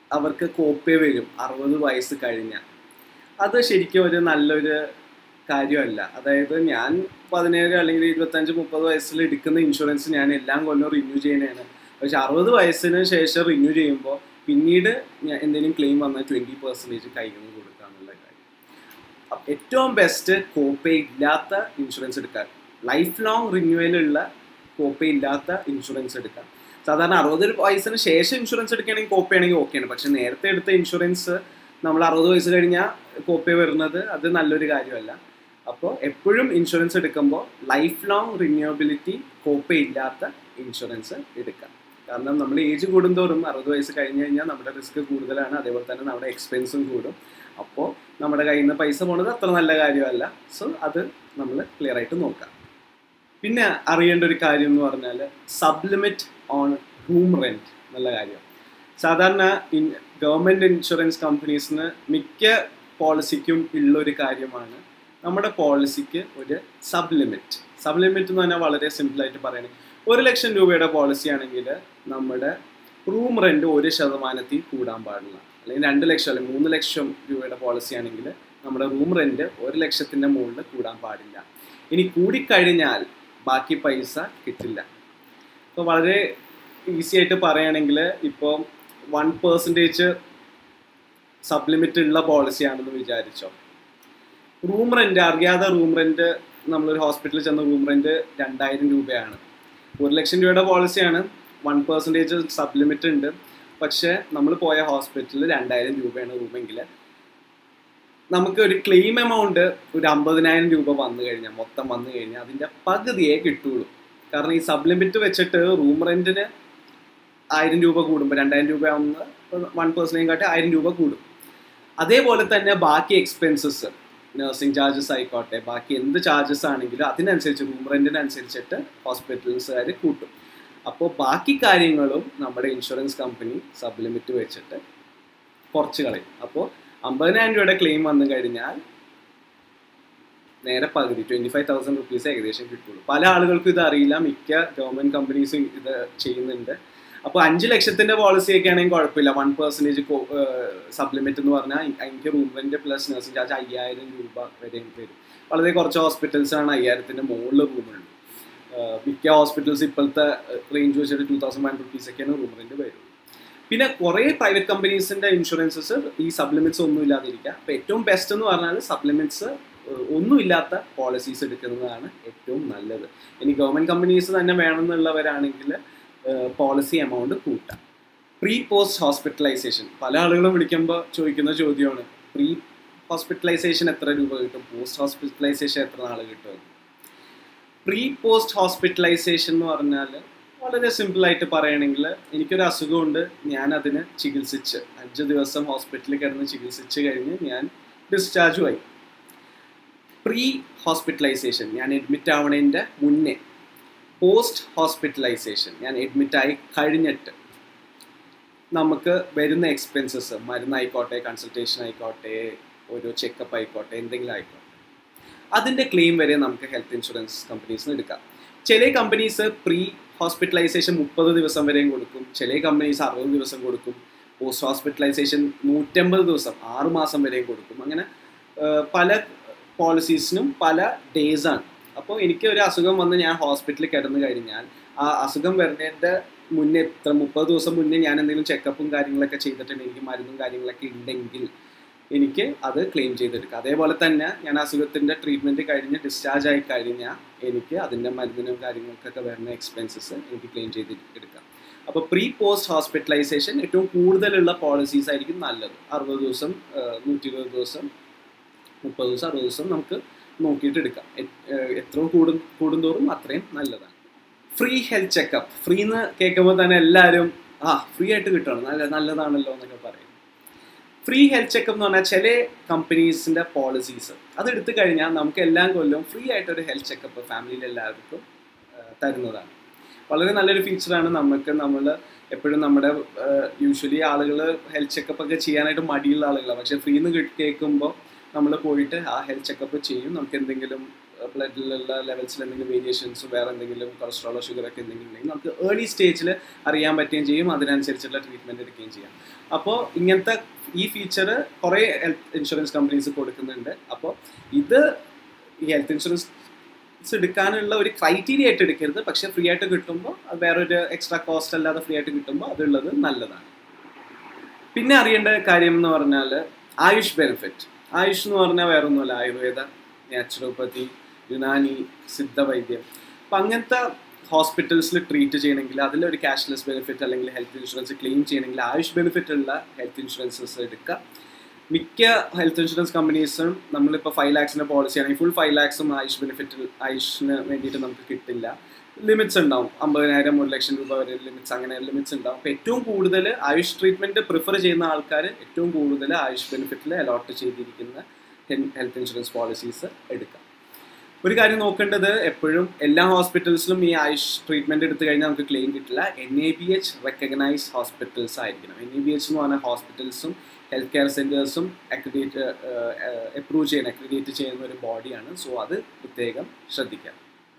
അവർക്ക് കോപ്പേ വരും അറുപത് വയസ്സ് കഴിഞ്ഞാൽ അത് ശരിക്കും ഒരു നല്ലൊരു കാര്യമല്ല അതായത് ഞാൻ പതിനേഴ് അല്ലെങ്കിൽ ഇരുപത്തഞ്ച് മുപ്പത് വയസ്സിൽ എടുക്കുന്ന ഇൻഷുറൻസ് ഞാൻ എല്ലാം കൊല്ലം റിന്യൂ ചെയ്യുന്നതാണ് പക്ഷെ അറുപത് വയസ്സിന് ശേഷം റിന്യൂ ചെയ്യുമ്പോൾ പിന്നീട് ഞാൻ എന്തെങ്കിലും ക്ലെയിം വന്നാൽ ട്വൻറ്റി പെർസെൻറ്റേജ് കയ്യിൽ നിന്ന് കൊടുക്കാന്നുള്ള കാര്യം അപ്പൊ ഏറ്റവും ബെസ്റ്റ് കോപ്പേ ഇല്ലാത്ത ഇൻഷുറൻസ് എടുക്കാൻ ലൈഫ് ലോങ് റിന്യൂവലുള്ള കോപ്പേ ഇല്ലാത്ത ഇൻഷുറൻസ് എടുക്കാം സാധാരണ അറുപത് വയസ്സിന് ശേഷം ഇൻഷുറൻസ് എടുക്കുകയാണെങ്കിൽ കോപ്പേ ആണെങ്കിൽ ഓക്കെയാണ് പക്ഷെ നേരത്തെ എടുത്ത ഇൻഷുറൻസ് നമ്മൾ അറുപത് വയസ്സ് കഴിഞ്ഞാൽ കോപ്പേ വരുന്നത് അത് നല്ലൊരു കാര്യമല്ല അപ്പോൾ എപ്പോഴും ഇൻഷുറൻസ് എടുക്കുമ്പോൾ ലൈഫ് ലോങ് റിന്യൂവബിലിറ്റി കോപ്പേ ഇല്ലാത്ത ഇൻഷുറൻസ് എടുക്കാം കാരണം നമ്മൾ ഏജ് കൂടുന്തോറും അറുപത് വയസ്സ് കഴിഞ്ഞ് കഴിഞ്ഞാൽ നമ്മുടെ റിസ്ക് കൂടുതലാണ് അതേപോലെ തന്നെ നമ്മുടെ എക്സ്പെൻസും കൂടും അപ്പോൾ നമ്മുടെ കയ്യിൽ നിന്ന് പൈസ പോണത് അത്ര നല്ല കാര്യമല്ല സോ അത് നമ്മൾ ക്ലിയർ ആയിട്ട് നോക്കാം പിന്നെ അറിയേണ്ട ഒരു കാര്യം എന്ന് പറഞ്ഞാൽ സബ്ലിമിറ്റ് ഓൺ റൂം റെൻറ്റ് എന്നുള്ള കാര്യം സാധാരണ ഇൻ ഗവൺമെൻറ് ഇൻഷുറൻസ് കമ്പനീസിന് മിക്ക പോളിസിക്കും ഉള്ളൊരു കാര്യമാണ് നമ്മുടെ പോളിസിക്ക് ഒരു സബ് ലിമിറ്റ് സബ് ലിമിറ്റ് എന്ന് പറഞ്ഞാൽ വളരെ സിമ്പിളായിട്ട് പറയണേ ഒരു ലക്ഷം രൂപയുടെ പോളിസി ആണെങ്കിൽ നമ്മുടെ റൂം റെന്റ് ഒരു ശതമാനത്തിൽ കൂടാൻ പാടില്ല അല്ലെങ്കിൽ രണ്ട് ലക്ഷം അല്ലെങ്കിൽ മൂന്ന് ലക്ഷം രൂപയുടെ പോളിസി ആണെങ്കിൽ നമ്മുടെ റൂം റെന്റ് ഒരു ലക്ഷത്തിന്റെ മുകളിൽ കൂടാൻ പാടില്ല ഇനി കൂടിക്കഴിഞ്ഞാൽ ബാക്കി പൈസ കിട്ടില്ല ഇപ്പോൾ വളരെ ഈസി ആയിട്ട് പറയുകയാണെങ്കിൽ ഇപ്പോൾ വൺ പെർസെൻറ്റേജ് സബ്ലിമിറ്റ് ഉള്ള പോളിസിയാണെന്ന് വിചാരിച്ചോ റൂം റെന്റ് അറിയാതെ റൂം റെന്റ് നമ്മളൊരു ഹോസ്പിറ്റലിൽ ചെന്ന റൂം റെന്റ് രണ്ടായിരം രൂപയാണ് ഒരു ലക്ഷം രൂപയുടെ പോളിസിയാണ് വൺ പെർസെൻറ്റേജ് സബ്ലിമിറ്റ് ഉണ്ട് പക്ഷേ നമ്മൾ പോയ ഹോസ്പിറ്റലിൽ രണ്ടായിരം രൂപയാണ് റൂമെങ്കിൽ നമുക്ക് ഒരു ക്ലെയിം എമൗണ്ട് ഒരു അമ്പതിനായിരം രൂപ വന്നു കഴിഞ്ഞാൽ മൊത്തം വന്നു കഴിഞ്ഞാൽ അതിൻ്റെ പകുതിയേ കിട്ടുള്ളൂ കാരണം ഈ സബ്ലിമിറ്റ് വെച്ചിട്ട് റൂം റെന്റിന് ആയിരം രൂപ കൂടുമ്പോൾ രണ്ടായിരം രൂപ ആവുന്ന വൺ പെർസെൻറ്റേജ് കാട്ടി ആയിരം രൂപ കൂടും അതേപോലെ തന്നെ ബാക്കി എക്സ്പെൻസസ് നഴ്സിംഗ് ചാർജസ് ആയിക്കോട്ടെ ബാക്കി എന്ത് ചാർജസ് ആണെങ്കിലും അതിനനുസരിച്ച് റൂം റെന്റിനനുസരിച്ചിട്ട് ഹോസ്പിറ്റൽസുകാർ കൂട്ടും അപ്പോൾ ബാക്കി കാര്യങ്ങളും നമ്മുടെ ഇൻഷുറൻസ് കമ്പനി സബ് ലിമിറ്റ് വെച്ചിട്ട് കുറച്ച് കളയും അപ്പോൾ അമ്പതിനായിരം രൂപയുടെ ക്ലെയിം വന്നു കഴിഞ്ഞാൽ നേരെ പകുതി ട്വൻറ്റി ഫൈവ് തൗസൻഡ് റുപ്പീസ് ഏകദേശം കിട്ടുള്ളൂ പല ആളുകൾക്കും ഇത് അറിയില്ല മിക്ക ഗവൺമെൻറ് കമ്പനീസും ഇത് ചെയ്യുന്നുണ്ട് അപ്പോൾ അഞ്ച് ലക്ഷത്തിന്റെ പോളിസി ഒക്കെ ആണെങ്കിൽ കുഴപ്പമില്ല വൺ പെർസെൻറ്റേജ് സപ്ലിമെന്റ് എന്ന് പറഞ്ഞാൽ എനിക്ക് room rent plus nursing charge അയ്യായിരം രൂപ വരെ വരും വളരെ കുറച്ച് ഹോസ്പിറ്റൽസ് ആണ് അയ്യായിരത്തിന്റെ മുകളിൽ റൂമുണ്ട് മിക്ക ഹോസ്പിറ്റൽസ് ഇപ്പോഴത്തെ റേഞ്ച് വെച്ചിട്ട് ടൂ തൗസൻഡ് വൺ റുപ്പീസ് ഒക്കെയാണ് റൂം റെന്റ് വരുന്നത് പിന്നെ കുറേ പ്രൈവറ്റ് കമ്പനീസിന്റെ ഇൻഷുറൻസസ് ഈ സപ്ലിമെന്റ്സ് ഒന്നും ഇല്ലാതിരിക്കുക അപ്പോൾ ഏറ്റവും ബെസ്റ്റ് എന്ന് പറഞ്ഞാൽ സപ്ലിമെന്റ്സ് ഒന്നുമില്ലാത്ത പോളിസീസ് എടുക്കുന്നതാണ് ഏറ്റവും നല്ലത് ഇനി ഗവൺമെന്റ് കമ്പനീസ് തന്നെ വേണമെന്നുള്ളവരാണെങ്കിൽ പോളിസി എമൗണ്ട് കൂട്ടാം പ്രീ പോസ്റ്റ് ഹോസ്പിറ്റലൈസേഷൻ പല ആളുകളും വിളിക്കുമ്പോൾ ചോദിക്കുന്ന ചോദ്യമാണ് പ്രീ ഹോസ്പിറ്റലൈസേഷൻ എത്ര രൂപ കിട്ടും പോസ്റ്റ് ഹോസ്പിറ്റലൈസേഷൻ എത്ര നാൾ കിട്ടും പ്രീ പോസ്റ്റ് ഹോസ്പിറ്റലൈസേഷൻ എന്ന് പറഞ്ഞാൽ വളരെ സിമ്പിളായിട്ട് പറയുകയാണെങ്കിൽ എനിക്കൊരു അസുഖമുണ്ട് ഞാൻ അതിന് ചികിത്സിച്ച് അഞ്ച് ദിവസം ഹോസ്പിറ്റലിൽ കിടന്ന് ചികിത്സിച്ച് കഴിഞ്ഞ് ഞാൻ ഡിസ്ചാർജും ആയി പ്രീ ഹോസ്പിറ്റലൈസേഷൻ ഞാൻ അഡ്മിറ്റ് ആവണതിൻ്റെ മുന്നേ പോസ്റ്റ് ഹോസ്പിറ്റലൈസേഷൻ ഞാൻ അഡ്മിറ്റായി കഴിഞ്ഞിട്ട് നമുക്ക് വരുന്ന എക്സ്പെൻസസ് മരുന്നായിക്കോട്ടെ കൺസൾട്ടേഷൻ ആയിക്കോട്ടെ ഒരു ചെക്കപ്പ് ആയിക്കോട്ടെ എന്തെങ്കിലും ആയിക്കോട്ടെ അതിൻ്റെ ക്ലെയിം വരെ നമുക്ക് ഹെൽത്ത് ഇൻഷുറൻസ് കമ്പനീസിന് എടുക്കാം ചില കമ്പനീസ് പ്രീ ഹോസ്പിറ്റലൈസേഷൻ മുപ്പത് ദിവസം വരെയും കൊടുക്കും ചില കമ്പനീസ് അറുപത് ദിവസം കൊടുക്കും പോസ്റ്റ് ഹോസ്പിറ്റലൈസേഷൻ നൂറ്റമ്പത് ദിവസം ആറ് മാസം വരെയും കൊടുക്കും അങ്ങനെ പല പോളിസീസിനും പല ഡേയ്സ് ആണ് അപ്പോൾ എനിക്ക് ഒരു അസുഖം വന്ന് ഞാൻ ഹോസ്പിറ്റലിൽ കിടന്നു കഴിഞ്ഞാൽ ആ അസുഖം വരുന്നതിൻ്റെ മുന്നേ ഇത്ര മുപ്പത് ദിവസം മുന്നേ ഞാൻ എന്തെങ്കിലും ചെക്കപ്പും കാര്യങ്ങളൊക്കെ ചെയ്തിട്ടുണ്ട് എനിക്ക് മരുന്നും കാര്യങ്ങളൊക്കെ ഉണ്ടെങ്കിൽ എനിക്ക് അത് ക്ലെയിം ചെയ്തെടുക്കാം അതേപോലെ തന്നെ ഞാൻ അസുഖത്തിൻ്റെ ട്രീറ്റ്മെൻറ്റ് കഴിഞ്ഞ് ഡിസ്ചാർജ് ആയി കഴിഞ്ഞാൽ എനിക്ക് അതിൻ്റെ മരുന്നിനും കാര്യങ്ങൾക്കൊക്കെ വരുന്ന എക്സ്പെൻസസ് എനിക്ക് ക്ലെയിം ചെയ്ത് എടുക്കാം അപ്പോൾ പ്രീ പോസ്റ്റ് ഹോസ്പിറ്റലൈസേഷൻ ഏറ്റവും കൂടുതലുള്ള പോളിസീസ് ആയിരിക്കും നല്ലത് അറുപത് ദിവസം നൂറ്റി ഇരുപത് ദിവസം മുപ്പത് ദിവസം അറുപത് ദിവസം നമുക്ക് നോക്കിയിട്ട് എടുക്കാം എത്ര കൂടും കൂടുന്തോറും അത്രയും നല്ലതാണ് ഫ്രീ ഹെൽത്ത് ചെക്കപ്പ് ഫ്രീ എന്ന് കേൾക്കുമ്പോൾ തന്നെ എല്ലാവരും ആ ഫ്രീ ആയിട്ട് കിട്ടണം നല്ല നല്ലതാണല്ലോ എന്നൊക്കെ പറയും ഫ്രീ ഹെൽത്ത് ചെക്കപ്പ് എന്ന് പറഞ്ഞാൽ ചില കമ്പനീസിൻ്റെ പോളിസീസ് അത് എടുത്തു കഴിഞ്ഞാൽ നമുക്ക് എല്ലാം കൊല്ലം ഫ്രീ ആയിട്ടൊരു ഹെൽത്ത് ചെക്കപ്പ് ഫാമിലിയിൽ എല്ലാവർക്കും തരുന്നതാണ് വളരെ നല്ലൊരു ഫീച്ചറാണ് നമുക്ക് നമ്മൾ എപ്പോഴും നമ്മുടെ യൂഷ്വലി ആളുകൾ ഹെൽത്ത് ചെക്കപ്പ് ഒക്കെ ചെയ്യാനായിട്ട് മടിയുള്ള ആളുകളാണ് പക്ഷേ ഫ്രീ എന്ന് കേൾക്കുമ്പോൾ നമ്മൾ പോയിട്ട് ആ ഹെൽത്ത് ചെക്കപ്പ് ചെയ്യും നമുക്ക് എന്തെങ്കിലും ബ്ലഡിലുള്ള ലെവൽസിൽ എന്തെങ്കിലും വേരിയേഷൻസും വേറെ എന്തെങ്കിലും കൊളസ്ട്രോളോ ഷുഗറൊക്കെ എന്തെങ്കിലും ഉണ്ടെങ്കിൽ നമുക്ക് ഏർലി സ്റ്റേജിൽ അറിയാൻ പറ്റുകയും ചെയ്യും അതിനനുസരിച്ചുള്ള ട്രീറ്റ്മെൻറ്റ് എടുക്കുകയും ചെയ്യാം അപ്പോൾ ഇങ്ങനത്തെ ഈ ഫീച്ചർ കുറേ ഹെൽത്ത് ഇൻഷുറൻസ് കമ്പനീസ് കൊടുക്കുന്നുണ്ട് അപ്പോൾ ഇത് ഈ ഹെൽത്ത് ഇൻഷുറൻസ് എടുക്കാനുള്ള ഒരു ക്രൈറ്റീരിയ ആയിട്ട് എടുക്കരുത് പക്ഷെ ഫ്രീ ആയിട്ട് കിട്ടുമ്പോൾ അത് വേറൊരു എക്സ്ട്രാ കോസ്റ്റ് അല്ലാതെ ഫ്രീ ആയിട്ട് കിട്ടുമ്പോൾ അതുള്ളത് നല്ലതാണ് പിന്നെ അറിയേണ്ട കാര്യം എന്ന് പറഞ്ഞാൽ ആയുഷ് ബെനിഫിറ്റ് ആയുഷ് എന്ന് പറഞ്ഞാൽ വേറെ ഒന്നുമല്ല ആയുർവേദ നാച്ചുറോപ്പതി യുനാനി സിദ്ധവൈദ്യം അപ്പം അങ്ങനത്തെ ഹോസ്പിറ്റൽസിൽ ട്രീറ്റ് ചെയ്യണമെങ്കിൽ അതിലൊരു ക്യാഷ്ലെസ് ബെനിഫിറ്റ് അല്ലെങ്കിൽ ഹെൽത്ത് ഇൻഷുറൻസ് ക്ലെയിം ചെയ്യണമെങ്കിൽ ആയുഷ് ബെനിഫിറ്റ് ഉള്ള ഹെൽത്ത് ഇൻഷുറൻസസ് എടുക്കുക മിക്ക ഹെൽത്ത് ഇൻഷുറൻസ് കമ്പനീസും നമ്മളിപ്പോൾ ഫൈവ് ലാക്സിൻ്റെ പോളിസി ആണെങ്കിൽ ഫുൾ ഫൈവ് ലാക്സും ആയുഷ് ബെനിഫിറ്റ് ആയുഷിന് വേണ്ടിയിട്ട് നമുക്ക് കിട്ടില്ല ലിമിറ്റ്സ് ഉണ്ടാവും അമ്പതിനായിരം ഒരു ലക്ഷം രൂപ വരെ ലിമിറ്റ്സ് അങ്ങനെ ലിമിറ്റ്സ് ഉണ്ടാവും അപ്പോൾ ഏറ്റവും കൂടുതൽ ആയുഷ് ട്രീറ്റ്മെൻറ്റ് പ്രിഫർ ചെയ്യുന്ന ആൾക്കാർ ഏറ്റവും കൂടുതൽ ആയുഷ് ബെനിഫിറ്റിൽ അലോട്ട് ചെയ്തിരിക്കുന്ന ഹെൽത്ത് ഇൻഷുറൻസ് പോളിസീസ് എടുക്കാം ഒരു കാര്യം നോക്കേണ്ടത് എപ്പോഴും എല്ലാ ഹോസ്പിറ്റൽസിലും ഈ ആയുഷ് ട്രീറ്റ്മെൻറ്റ് എടുത്തു കഴിഞ്ഞാൽ നമുക്ക് ക്ലെയിം കിട്ടില്ല N A B H recognise hospitals ആയിരിക്കണം എൻ എ ബി എച്ച് എന്ന് പറഞ്ഞ ഹോസ്പിറ്റൽസും ഹെൽത്ത് കെയർ സെൻറ്റേഴ്സും അക്രിഡേറ്റ് അപ്രൂവ് ചെയ്യുന്ന അക്രിഡേറ്റ് ചെയ്യുന്ന ഒരു ബോഡിയാണ് സോ അത് പ്രത്യേകം ശ്രദ്ധിക്കാം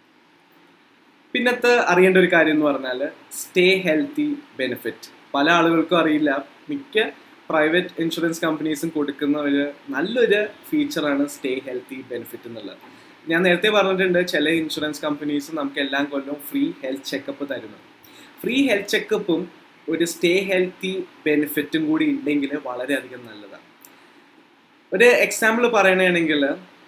പിന്നത്തെ അറിയേണ്ട ഒരു കാര്യം എന്ന് പറഞ്ഞാൽ സ്റ്റേ ഹെൽത്തി ബെനിഫിറ്റ് പല ആളുകൾക്കും അറിയില്ല മിക്ക പ്രൈവറ്റ് ഇൻഷുറൻസ് കമ്പനീസും കൊടുക്കുന്ന ഒരു നല്ലൊരു ഫീച്ചറാണ് സ്റ്റേ ഹെൽത്തി ബെനിഫിറ്റ് എന്നുള്ളത് ഞാൻ നേരത്തെ പറഞ്ഞിട്ടുണ്ട് ചില ഇൻഷുറൻസ് കമ്പനീസ് നമുക്ക് എല്ലാം കൊല്ലം ഫ്രീ ഹെൽത്ത് ചെക്കപ്പ് തരുന്നു ഫ്രീ ഹെൽത്ത് ചെക്കപ്പും ഒരു സ്റ്റേ ഹെൽത്തി ബെനിഫിറ്റും കൂടി ഉണ്ടെങ്കിൽ വളരെയധികം നല്ലതാണ് ഒരു എക്സാമ്പിൾ പറയണമെങ്കിൽ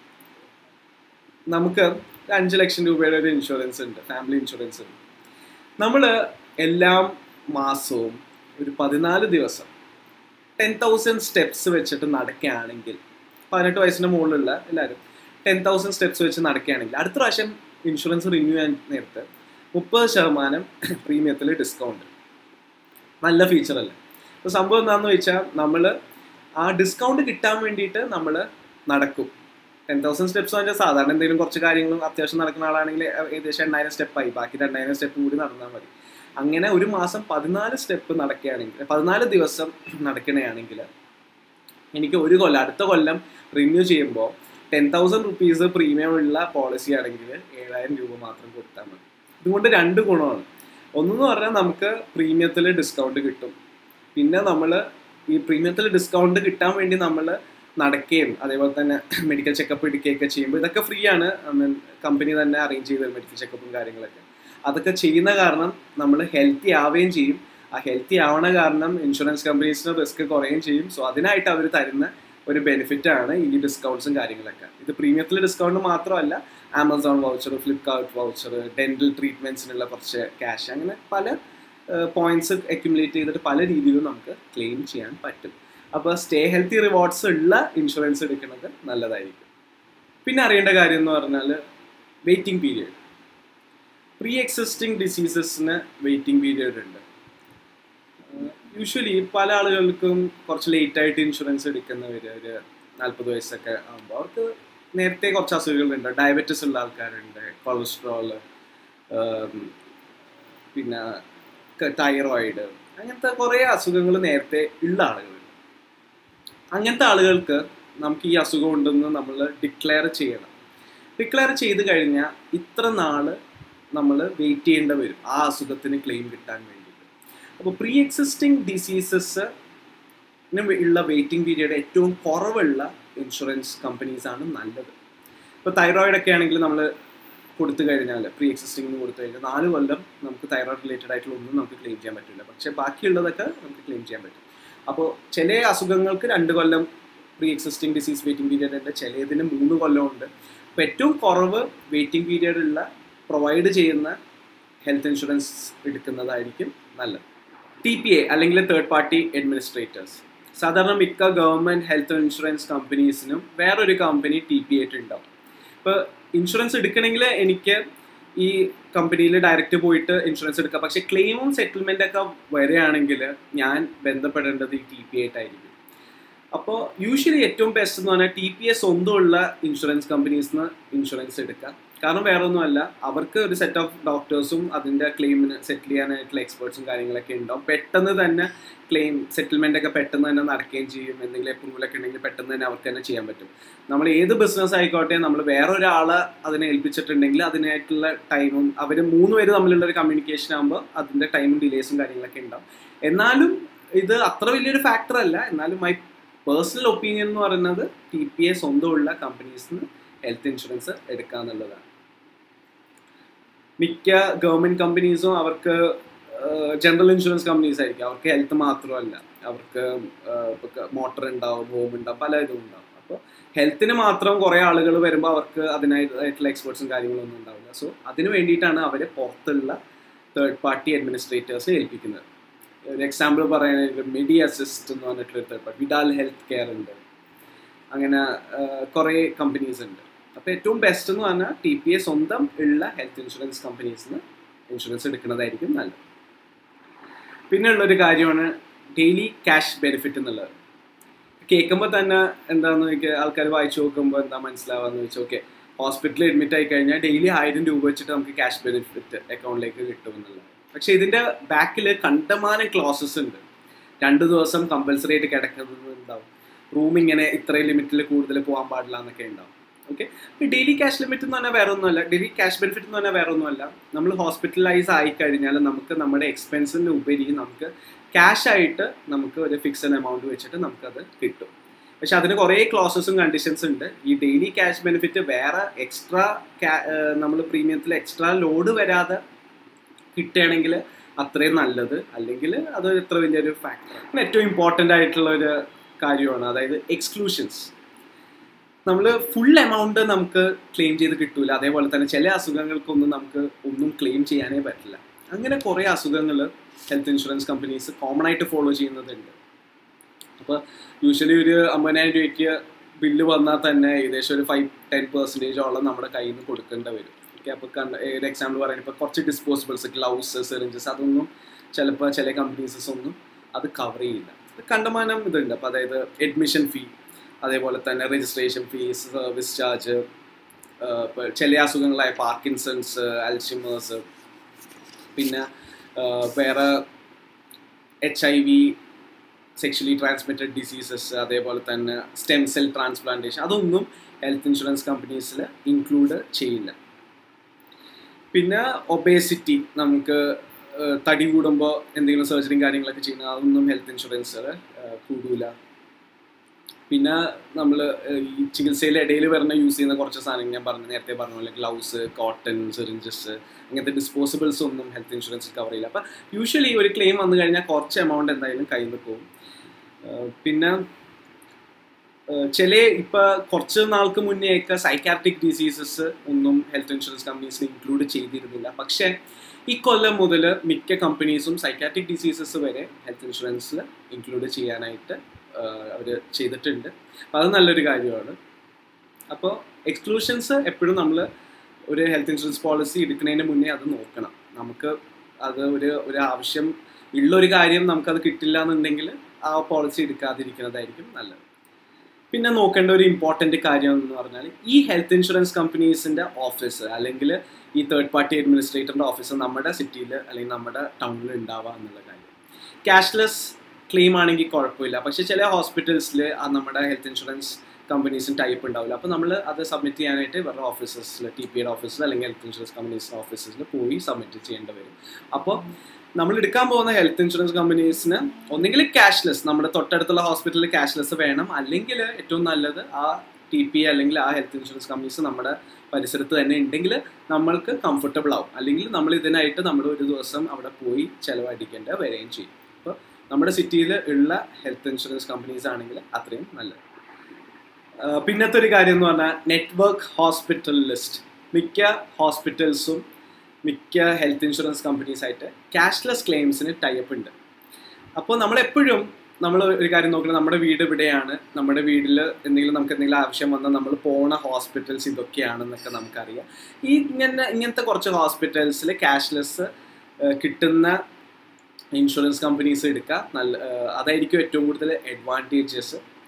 നമുക്ക് ഒരു അഞ്ച് ലക്ഷം രൂപയുടെ ഒരു ഇൻഷുറൻസ് ഉണ്ട് ഫാമിലി ഇൻഷുറൻസ് ഉണ്ട് നമ്മൾ എല്ലാ മാസവും ഒരു പതിനാല് ദിവസം ടെൻ തൗസൻഡ് സ്റ്റെപ്സ് വെച്ചിട്ട് നടക്കുകയാണെങ്കിൽ പതിനെട്ട് വയസ്സിന് മുകളിലുള്ള എല്ലാവരും ടെൻ തൗസൻഡ് സ്റ്റെപ്സ് വെച്ച് നടക്കുകയാണെങ്കിൽ അടുത്ത പ്രാവശ്യം ഇൻഷുറൻസ് റിന്യൂ ചെയ്യാൻ നേരത്ത് മുപ്പത് ശതമാനം പ്രീമിയത്തിൽ ഡിസ്കൗണ്ട് നല്ല ഫീച്ചർ അല്ലേ അപ്പോൾ സംഭവം എന്താണെന്ന് വെച്ചാൽ നമ്മൾ ആ ഡിസ്കൗണ്ട് കിട്ടാൻ വേണ്ടിയിട്ട് നമ്മൾ നടക്കും ടെൻ തൗസൻഡ് സ്റ്റെപ്സ് പറഞ്ഞാൽ സാധാരണ എന്തെങ്കിലും കുറച്ച് കാര്യങ്ങളും അത്യാവശ്യം നടക്കുന്ന ആളാണെങ്കിൽ ഏകദേശം എണ്ണായിരം സ്റ്റെപ്പായി ബാക്കി രണ്ടായിരം സ്റ്റെപ്പ് കൂടി നടന്നാൽ മതി അങ്ങനെ ഒരു മാസം പതിനാല് സ്റ്റെപ്പ് നടക്കുകയാണെങ്കിൽ പതിനാല് ദിവസം നടക്കണമെങ്കിൽ എനിക്ക് ഒരു കൊല്ലം അടുത്ത കൊല്ലം റിന്യൂ ചെയ്യുമ്പോൾ ടെൻ തൗസൻഡ് റുപ്പീസ് പ്രീമിയം ഉള്ള പോളിസി ആണെങ്കിൽ ഏഴായിരം രൂപ മാത്രം കൊടുത്താൽ മതി ഇതുകൊണ്ട് രണ്ട് ഗുണമാണ് ഒന്നെന്ന് പറഞ്ഞാൽ നമുക്ക് പ്രീമിയത്തിൽ ഡിസ്കൗണ്ട് കിട്ടും പിന്നെ നമ്മൾ ഈ പ്രീമിയത്തിൽ ഡിസ്കൗണ്ട് കിട്ടാൻ വേണ്ടി നമ്മൾ നടക്കുകയും അതേപോലെ തന്നെ മെഡിക്കൽ ചെക്കപ്പ് എടുക്കുകയൊക്കെ ചെയ്യുമ്പോൾ ഇതൊക്കെ ഫ്രീ ആണ് കമ്പനി തന്നെ അറേഞ്ച് ചെയ്ത് മെഡിക്കൽ ചെക്കപ്പും കാര്യങ്ങളൊക്കെ അതൊക്കെ ചെയ്യുന്ന കാരണം നമ്മൾ ഹെൽത്തി ആവുകയും ചെയ്യും ആ ഹെൽത്തി ആവണ കാരണം ഇൻഷുറൻസ് കമ്പനീസിന് റിസ്ക് കുറയുകയും ചെയ്യും സോ അതിനായിട്ട് അവർ തരുന്ന ഒരു ബെനിഫിറ്റ് ആണ് ഈ ഡിസ്കൗണ്ട്സും കാര്യങ്ങളൊക്കെ ഇത് പ്രീമിയത്തിൽ ഡിസ്കൗണ്ട് മാത്രമല്ല Amazon voucher Flipkart voucher dental ട്രീറ്റ്മെന്റ്സിനുള്ള കുറച്ച് ക്യാഷ് അങ്ങനെ പല പോയിന്റ്സ് അക്യുമുലേറ്റ് ചെയ്തിട്ട് പല രീതിയിലും നമുക്ക് ക്ലെയിം ചെയ്യാൻ പറ്റും അപ്പോൾ സ്റ്റേ ഹെൽത്തി റിവാർഡ്സ് ഉള്ള ഇൻഷുറൻസ് എടുക്കുന്നത് നല്ലതായിരിക്കും പിന്നെ അറിയേണ്ട കാര്യം എന്ന് പറഞ്ഞാൽ വെയിറ്റിംഗ് പീരിയഡ് പ്രീ എക്സിസ്റ്റിംഗ് ഡിസീസസിന് വെയിറ്റിംഗ് പീരിയഡ് ഉണ്ട് യൂഷ്വലി പല ആളുകൾക്കും കുറച്ച് ലേറ്റ് ആയിട്ട് ഇൻഷുറൻസ് എടുക്കുന്നവർ ഒരു നാൽപ്പത് വയസ്സൊക്കെ ആകുമ്പോൾ അവർക്ക് നേരത്തെ കുറച്ച് അസുഖങ്ങളുണ്ട് ഡയബറ്റിസ് ഉള്ള ആൾക്കാരുണ്ട് കൊളസ്ട്രോള് പിന്നെ തൈറോയിഡ് അങ്ങനത്തെ കുറേ അസുഖങ്ങൾ നേരത്തെ ഉള്ള ആളുകളുണ്ട് അങ്ങനത്തെ ആളുകൾക്ക് നമുക്ക് ഈ അസുഖം ഉണ്ടെന്ന് നമ്മൾ ഡിക്ലെയർ ചെയ്യണം ഡിക്ലെയർ ചെയ്ത് കഴിഞ്ഞാൽ ഇത്ര നാള് നമ്മൾ വെയിറ്റ് ചെയ്യേണ്ടി വരും ആ അസുഖത്തിന് ക്ലെയിം കിട്ടാൻ വേണ്ടിയിട്ട് അപ്പോൾ പ്രീ എക്സിസ്റ്റിംഗ് ഡിസീസസ് ഉള്ള വെയിറ്റിംഗ് പീരീഡ് ഏറ്റവും കുറവുള്ള ഇൻഷുറൻസ് കമ്പനീസ് ആണ് നല്ലത് ഇപ്പോൾ തൈറോയിഡ് ഒക്കെ ആണെങ്കിൽ നമ്മൾ കൊടുത്തു കഴിഞ്ഞാൽ പ്രീ എക്സിസ്റ്റിംഗ് കൊടുത്തു കഴിഞ്ഞാൽ നാല് കൊല്ലം നമുക്ക് തൈറോയിഡ് റിലേറ്റഡ് ആയിട്ടുള്ള ഒന്നും നമുക്ക് ക്ലെയിം ചെയ്യാൻ പറ്റില്ല പക്ഷേ ബാക്കിയുള്ളതൊക്കെ നമുക്ക് ക്ലെയിം ചെയ്യാൻ പറ്റും അപ്പോൾ ചില അസുഖങ്ങൾക്ക് രണ്ട് കൊല്ലം pre existing disease waiting period ഉണ്ട് ചിലതിന് മൂന്ന് കൊല്ലം ഉണ്ട് അപ്പോൾ ഏറ്റവും കുറവ് വെയിറ്റിംഗ് പീരീഡ് ഉള്ള പ്രൊവൈഡ് ചെയ്യുന്ന ഹെൽത്ത് ഇൻഷുറൻസ് എടുക്കുന്നതായിരിക്കും നല്ലത് ടി പി എ അല്ലെങ്കിൽ തേർഡ് പാർട്ടി അഡ്മിനിസ്ട്രേറ്റേഴ്സ് സാധാരണ മിക്ക ഗവൺമെൻറ് ഹെൽത്ത് ഇൻഷുറൻസ് കമ്പനീസിനും വേറൊരു കമ്പനി ടി പി ആയിട്ട് ഉണ്ടാവും ഇപ്പോൾ ഇൻഷുറൻസ് എടുക്കണമെങ്കിൽ എനിക്ക് ഈ കമ്പനിയിൽ ഡയറക്റ്റ് പോയിട്ട് ഇൻഷുറൻസ് എടുക്കാം പക്ഷെ ക്ലെയിമും സെറ്റിൽമെൻ്റ് ഒക്കെ വരികയാണെങ്കിൽ ഞാൻ ബന്ധപ്പെടേണ്ടത് ഈ ടി പി ആയിട്ടായിരിക്കും അപ്പോൾ യൂഷ്വലി ഏറ്റവും ബെസ്റ്റ് എന്ന് പറഞ്ഞാൽ ടി പി എ സ്വന്തമുള്ള ഇൻഷുറൻസ് കമ്പനീസിന് ഇൻഷുറൻസ് എടുക്കാം കാരണം വേറെ ഒന്നുമല്ല അവർക്ക് ഒരു സെറ്റ് ഓഫ് ഡോക്ടേഴ്സും അതിൻ്റെ ക്ലെയിമിന് സെറ്റിൽ ചെയ്യാനായിട്ടുള്ള എക്സ്പേർട്സും കാര്യങ്ങളൊക്കെ ഉണ്ടാവും പെട്ടെന്ന് തന്നെ ക്ലെയിം സെറ്റിൽമെൻ്റ് ഒക്കെ പെട്ടെന്ന് തന്നെ നടക്കുകയും ചെയ്യും എന്തെങ്കിലും അപ്രൂവലൊക്കെ ഉണ്ടെങ്കിൽ പെട്ടെന്ന് തന്നെ അവർക്ക് തന്നെ ചെയ്യാൻ പറ്റും നമ്മൾ ഏത് ബിസിനസ് ആയിക്കോട്ടെ നമ്മൾ വേറൊരാളെ അതിനെ ഏൽപ്പിച്ചിട്ടുണ്ടെങ്കിൽ അതിനായിട്ടുള്ള ടൈമും അവർ മൂന്ന് പേര് തമ്മിലുള്ള ഒരു കമ്മ്യൂണിക്കേഷൻ ആകുമ്പോൾ അതിൻ്റെ ടൈമും ഡിലേസും കാര്യങ്ങളൊക്കെ ഉണ്ടാവും എന്നാലും ഇത് അത്ര വലിയൊരു ഫാക്ടർ അല്ല എന്നാലും മൈ പേഴ്സണൽ ഒപ്പീനിയൻ എന്ന് പറയുന്നത് ടി പി എ സ്വന്തമുള്ള കമ്പനീസിന് ഹെൽത്ത് ഇൻഷുറൻസ് എടുക്കുക എന്നുള്ളതാണ് മിക്ക ഗവൺമെൻറ് കമ്പനീസും അവർക്ക് ജനറൽ ഇൻഷുറൻസ് കമ്പനീസ് ആയിരിക്കും അവർക്ക് ഹെൽത്ത് മാത്രമല്ല അവർക്ക് മോട്ടർ ഉണ്ടാവും ഹോം ഉണ്ടാവും പല ഇതും ഉണ്ടാവും അപ്പോൾ ഹെൽത്തിന് മാത്രം കുറേ ആളുകൾ വരുമ്പോൾ അവർക്ക് അതിനായിട്ടുള്ള എക്സ്പേർട്സും കാര്യങ്ങളൊന്നും ഉണ്ടാവില്ല സോ അതിന് വേണ്ടിയിട്ടാണ് അവർ പുറത്തുള്ള തേർഡ് പാർട്ടി അഡ്മിനിസ്ട്രേറ്റേഴ്സ് ഏൽപ്പിക്കുന്നത് ഒരു എക്സാമ്പിൾ പറയുകയാണെങ്കിൽ മെഡി അസിസ്റ്റ് എന്ന് പറഞ്ഞിട്ടുള്ള ഒരു third party Vidal health care ഉണ്ട് അങ്ങനെ കുറേ കമ്പനീസ് ഉണ്ട് അപ്പോൾ ഏറ്റവും ബെസ്റ്റ് എന്ന് പറഞ്ഞാൽ ടി പി എ സ്വന്തം ഉള്ള ഹെൽത്ത് ഇൻഷുറൻസ് കമ്പനീസിന് ഇൻഷുറൻസ് എടുക്കുന്നതായിരിക്കും നല്ലത് പിന്നെ ഉള്ളൊരു കാര്യമാണ് ഡെയിലി ക്യാഷ് ബെനിഫിറ്റ് എന്നുള്ളത് കേൾക്കുമ്പോൾ തന്നെ എന്താണെന്ന് ചോദിക്കുക ആൾക്കാർ വായിച്ചു നോക്കുമ്പോൾ എന്താ മനസ്സിലാവാന്ന് വെച്ചാൽ ഓക്കെ ഹോസ്പിറ്റലിൽ അഡ്മിറ്റ് ആയി കഴിഞ്ഞാൽ ഡെയിലി ആയിരം രൂപ വെച്ചിട്ട് നമുക്ക് ക്യാഷ് ബെനിഫിറ്റ് അക്കൗണ്ടിലേക്ക് കിട്ടും എന്നുള്ളത് പക്ഷേ ഇതിൻ്റെ ബാക്കിൽ കണ്ടമാനം ക്ലോസസ് ഉണ്ട് രണ്ട് ദിവസം കമ്പൽസറി ആയിട്ട് കിടക്കുന്നത് ഉണ്ടാവും റൂം ഇങ്ങനെ ഇത്രയും ലിമിറ്റിൽ കൂടുതൽ പോകാൻ പാടില്ല എന്നൊക്കെ ഉണ്ടാവും ഓക്കെ ഡെയിലി ക്യാഷ് ലിമിറ്റ് എന്ന് പറഞ്ഞാൽ വേറെ ഒന്നുമല്ല ഡെയിലി ക്യാഷ് ബെനിഫിറ്റ് എന്ന് പറഞ്ഞാൽ വേറെ ഒന്നുമല്ല നമ്മൾ ഹോസ്പിറ്റലൈസ് ആയി കഴിഞ്ഞാൽ നമുക്ക് നമ്മുടെ എക്സ്പെൻസിൻ്റെ ഉപരി നമുക്ക് ക്യാഷ് ആയിട്ട് നമുക്ക് ഒരു ഫിക്സഡ് എമൗണ്ട് വെച്ചിട്ട് നമുക്കത് കിട്ടും പക്ഷെ അതിന് കുറേ ക്ലോസസും കണ്ടീഷൻസ് ഉണ്ട് ഈ ഡെയിലി ക്യാഷ് ബെനിഫിറ്റ് വേറെ എക്സ്ട്രാ നമ്മൾ പ്രീമിയത്തിൽ എക്സ്ട്രാ ലോഡ് വരാതെ കിട്ടുകയാണെങ്കിൽ അത്രയും നല്ലത് അല്ലെങ്കിൽ അത് എത്ര വലിയൊരു ഫാക്ടർ ഏറ്റവും ഇമ്പോർട്ടൻ്റ് ആയിട്ടുള്ള ഒരു കാര്യമാണ് അതായത് എക്സ്ക്ലൂഷൻസ് നമ്മൾ ഫുൾ എമൗണ്ട് നമുക്ക് ക്ലെയിം ചെയ്ത് കിട്ടൂല അതേപോലെ തന്നെ ചില അസുഖങ്ങൾക്കൊന്നും നമുക്ക് ഒന്നും ക്ലെയിം ചെയ്യാനേ പറ്റില്ല അങ്ങനെ കുറേ അസുഖങ്ങൾ ഹെൽത്ത് ഇൻഷുറൻസ് കമ്പനീസ് കോമൺ ആയിട്ട് ഫോളോ ചെയ്യുന്നതുണ്ട് അപ്പോൾ യൂഷ്വലി ഒരു അമ്പതിനായിരം രൂപയ്ക്ക് ബില്ല് വന്നാൽ തന്നെ ഏകദേശം ഒരു ഫൈവ് ടെൻ പെർസെൻറ്റേജോളം നമ്മുടെ കയ്യിൽ നിന്ന് കൊടുക്കേണ്ടി വരും ഓക്കെ അപ്പോൾ കണ്ട ഒരു എക്സാമ്പിൾ പറയുന്നത് ഇപ്പോൾ കുറച്ച് ഡിസ്പോസിബിൾസ് ഗ്ലൗസ് സെറിഞ്ചസ് അതൊന്നും ചിലപ്പോൾ ചില കമ്പനീസസ് ഒന്നും അത് കവർ ചെയ്യില്ല കണ്ടമാനം ഇതുണ്ട് അപ്പോൾ അതായത് അഡ്മിഷൻ ഫീ അതേപോലെ തന്നെ രജിസ്ട്രേഷൻ ഫീസ് സർവീസ് ചാർജ് ഇപ്പോൾ ചില അസുഖങ്ങളായ പാർക്കിൻസൺസ് അൽഷിമേഴ്സ് പിന്നെ വേറെ H I V sexually transmitted diseases അതേപോലെ തന്നെ സ്റ്റെം സെൽ ട്രാൻസ്പ്ലാന്റേഷൻ അതൊന്നും ഹെൽത്ത് ഇൻഷുറൻസ് കമ്പനീസിൽ ഇൻക്ലൂഡ് ചെയ്യില്ല പിന്നെ ഒബേസിറ്റി നമുക്ക് തടി കൂടുമ്പോൾ എന്തെങ്കിലും സർജറിയും കാര്യങ്ങളൊക്കെ ചെയ്യുന്ന അതൊന്നും ഹെൽത്ത് ഇൻഷുറൻസ് കൂടൂല പിന്നെ നമ്മൾ ഈ ചികിത്സയിലെ ഇടയിൽ വരുന്ന യൂസ് ചെയ്യുന്ന കുറച്ച് സാധനങ്ങൾ ഞാൻ പറഞ്ഞു നേരത്തെ പറഞ്ഞ പോലെ ഗ്ലൗസ് കോട്ടൺ സിറിഞ്ചസ് അങ്ങനത്തെ ഡിസ്പോസിബിൾസ് ഒന്നും ഹെൽത്ത് ഇൻഷുറൻസ് കവർ ചെയ്യില്ല അപ്പം യൂഷ്വലി ഒരു ക്ലെയിം വന്നു കഴിഞ്ഞാൽ കുറച്ച് എമൗണ്ട് എന്തായാലും കയ്യിൽ നിന്ന് പോകും പിന്നെ ചില ഇപ്പം കുറച്ച് നാൾക്ക് മുന്നേ ഒക്കെ സൈക്കാട്രിക് ഡിസീസസ് ഒന്നും ഹെൽത്ത് ഇൻഷുറൻസ് കമ്പനീസിൽ ഇൻക്ലൂഡ് ചെയ്തിരുന്നില്ല പക്ഷേ ഈ കൊല്ലം മുതൽ മിക്ക കമ്പനീസും സൈക്കാട്രിക് ഡിസീസസ് വരെ ഹെൽത്ത് ഇൻഷുറൻസിൽ ഇൻക്ലൂഡ് ചെയ്യാനായിട്ട് അവർ ചെയ്തിട്ടുണ്ട് അപ്പോൾ അത് നല്ലൊരു കാര്യമാണ് അപ്പോൾ എക്സ്ക്ലൂഷൻസ് എപ്പോഴും നമ്മൾ ഒരു ഹെൽത്ത് ഇൻഷുറൻസ് പോളിസി എടുക്കുന്നതിന് മുന്നേ അത് നോക്കണം നമുക്ക് അത് ഒരു ഒരു ആവശ്യം ഉള്ളൊരു കാര്യം നമുക്കത് കിട്ടില്ല എന്നുണ്ടെങ്കിൽ ആ പോളിസി എടുക്കാതിരിക്കുന്നതായിരിക്കും നല്ലത് പിന്നെ നോക്കേണ്ട ഒരു ഇമ്പോർട്ടൻ്റ് കാര്യം എന്ന് പറഞ്ഞാൽ ഈ ഹെൽത്ത് ഇൻഷുറൻസ് കമ്പനീസിൻ്റെ ഓഫീസ് അല്ലെങ്കിൽ ഈ തേർഡ് പാർട്ടി അഡ്മിനിസ്ട്രേറ്ററിൻ്റെ ഓഫീസ് നമ്മുടെ സിറ്റിയിൽ അല്ലെങ്കിൽ നമ്മുടെ ടൗണിൽ ഉണ്ടാവുക എന്നുള്ള കാര്യം ക്യാഷ്ലെസ് ക്ലെയിം ആണെങ്കിൽ കുഴപ്പമില്ല പക്ഷേ ചില ഹോസ്പിറ്റൽസിൽ നമ്മുടെ ഹെൽത്ത് ഇൻഷുറൻസ് കമ്പനീസും ടൈപ്പ് ഉണ്ടാവില്ല അപ്പോൾ നമ്മൾ അത് സബ്മിറ്റ് ചെയ്യാനായിട്ട് ഇവരുടെ ഓഫീസസിൽ ടി പിയുടെ ഓഫീസിൽ അല്ലെങ്കിൽ ഹെൽത്ത് ഇൻഷുറൻസ് കമ്പനീസിൻ്റെ ഓഫീസിൽ പോയി സബ്മിറ്റ് ചെയ്യേണ്ടി വരും അപ്പോൾ നമ്മൾ എടുക്കാൻ പോകുന്ന ഹെൽത്ത് ഇൻഷുറൻസ് കമ്പനീസിന് ഒന്നെങ്കിൽ ക്യാഷ്ലെസ് നമ്മുടെ തൊട്ടടുത്തുള്ള ഹോസ്പിറ്റലിൽ ക്യാഷ്ലെസ് വേണം അല്ലെങ്കിൽ ഏറ്റവും നല്ലത് ആ ടി പി അല്ലെങ്കിൽ ആ ഹെൽത്ത് ഇൻഷുറൻസ് കമ്പനീസ് നമ്മുടെ പരിസരത്ത് തന്നെ ഉണ്ടെങ്കിൽ നമ്മൾക്ക് കംഫർട്ടബിൾ ആവും അല്ലെങ്കിൽ നമ്മൾ ഇതിനായിട്ട് നമ്മൾ ഒരു ദിവസം അവിടെ പോയി ചിലവഴിക്കേണ്ട വരികയും ചെയ്യും അപ്പോൾ നമ്മുടെ സിറ്റിയിൽ ഉള്ള ഹെൽത്ത് ഇൻഷുറൻസ് കമ്പനീസ് ആണെങ്കിൽ അത്രയും നല്ലത് പിന്നത്തെ ഒരു കാര്യം എന്ന് പറഞ്ഞാൽ നെറ്റ്വർക്ക് ഹോസ്പിറ്റൽ ലിസ്റ്റ് മിക്ക ഹോസ്പിറ്റൽസും മിക്ക ഹെൽത്ത് ഇൻഷുറൻസ് കമ്പനീസായിട്ട് ക്യാഷ്ലെസ് ക്ലെയിംസിന് ടൈപ്പ് ഉണ്ട് അപ്പോൾ നമ്മളെപ്പോഴും നമ്മൾ ഒരു കാര്യം നോക്കുന്നത് നമ്മുടെ വീട് ഇവിടെയാണ് നമ്മുടെ വീട്ടിൽ എന്തെങ്കിലും നമുക്ക് എന്തെങ്കിലും ആവശ്യം വന്നാൽ നമ്മൾ പോണ ഹോസ്പിറ്റൽസ് ഇതൊക്കെയാണെന്നൊക്കെ നമുക്കറിയാം ഈ ഇങ്ങനെ ഇങ്ങനത്തെ കുറച്ച് ഹോസ്പിറ്റൽസിൽ ക്യാഷ്ലെസ് കിട്ടുന്ന ഇൻഷുറൻസ് കമ്പനീസ് എടുക്കുക നല്ല അതായിരിക്കും ഏറ്റവും കൂടുതൽ അഡ്വാൻറ്റേജസ്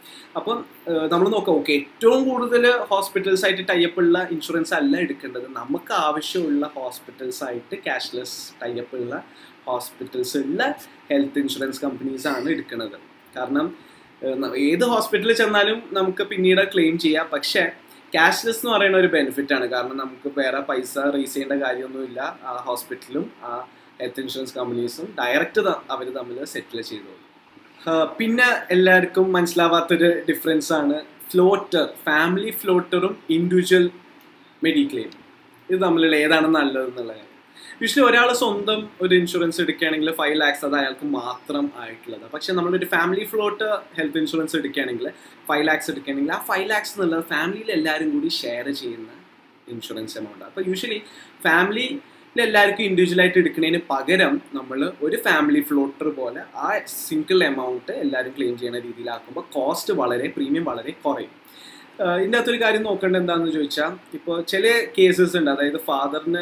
അപ്പം നമ്മൾ നോക്കാം ഓക്കെ ഏറ്റവും കൂടുതൽ ഹോസ്പിറ്റൽസ് ആയിട്ട് ടൈപ്പ് ഉള്ള ഇൻഷുറൻസ് അല്ല എടുക്കേണ്ടത് നമുക്ക് ആവശ്യമുള്ള ഹോസ്പിറ്റൽസ് ആയിട്ട് ക്യാഷ്ലെസ് ടൈപ്പ് ഉള്ള ഹോസ്പിറ്റൽസ് ഉള്ള ഹെൽത്ത് ഇൻഷുറൻസ് കമ്പനീസ് ആണ് എടുക്കുന്നത് കാരണം ഏഹ്, ഏത് ഹോസ്പിറ്റലിൽ ചെന്നാലും നമുക്ക് പിന്നീട് ക്ലെയിം ചെയ്യാം പക്ഷേ ക്യാഷ്ലെസ് എന്ന് പറയുന്ന ഒരു ബെനിഫിറ്റ് ആണ് കാരണം നമുക്ക് വേറെ പൈസ റേസ് ചെയ്യേണ്ട കാര്യമൊന്നുമില്ല ആ ഹോസ്പിറ്റലും ആ ഹെൽത്ത് ഇൻഷുറൻസ് കമ്പനീസും ഡയറക്റ്റ് അവർ തമ്മിൽ സെറ്റിൽ ചെയ്തോളും ആഹ് പിന്നെ എല്ലാവർക്കും മനസ്സിലാവാത്തൊരു ഡിഫറൻസ് ആണ് ഫ്ലോട്ടർ ഫാമിലി ഫ്ലോട്ടറും ഇൻഡിവിജ്വൽ മെഡിക്ലെയിം ഇത് തമ്മിലുള്ള ഏതാണ് നല്ലത് എന്നുള്ള കാര്യം യൂഷ്വലി ഒരാൾ സ്വന്തം ഒരു ഇൻഷുറൻസ് എടുക്കുകയാണെങ്കിൽ ഫൈവ് ലാക്സ് അത് അയാൾക്ക് മാത്രം ആയിട്ടുള്ളത് പക്ഷെ നമ്മളൊരു ഫാമിലി ഫ്ലോട്ട് ഹെൽത്ത് ഇൻഷുറൻസ് എടുക്കുകയാണെങ്കിൽ ഫൈവ് ലാക്സ് എടുക്കുകയാണെങ്കിൽ ആ ഫൈവ് ലാക്സ് എന്നുള്ളത് ഫാമിലിയിൽ എല്ലാവരും കൂടി ഷെയർ ചെയ്യുന്ന ഇൻഷുറൻസ് എമൗണ്ട് അപ്പോൾ യൂഷ്വലി ഫാമിലിയിൽ എല്ലാവർക്കും ഇൻഡിവിജ്വൽ ആയിട്ട് എടുക്കുന്നതിന് പകരം നമ്മൾ ഒരു ഫാമിലി ഫ്ലോട്ടർ പോലെ ആ സിംഗിൾ എമൗണ്ട് എല്ലാവരും ക്ലെയിം ചെയ്യുന്ന രീതിയിലാക്കുമ്പോൾ കോസ്റ്റ് വളരെ പ്രീമിയം വളരെ കുറയും ആഹ് ഇതിൻ്റെ അകത്തൊരു കാര്യം നോക്കേണ്ടത് എന്താണെന്ന് ചോദിച്ചാൽ ഇപ്പോൾ ചില കേസസ് ഉണ്ട് അതായത് ഫാദറിന്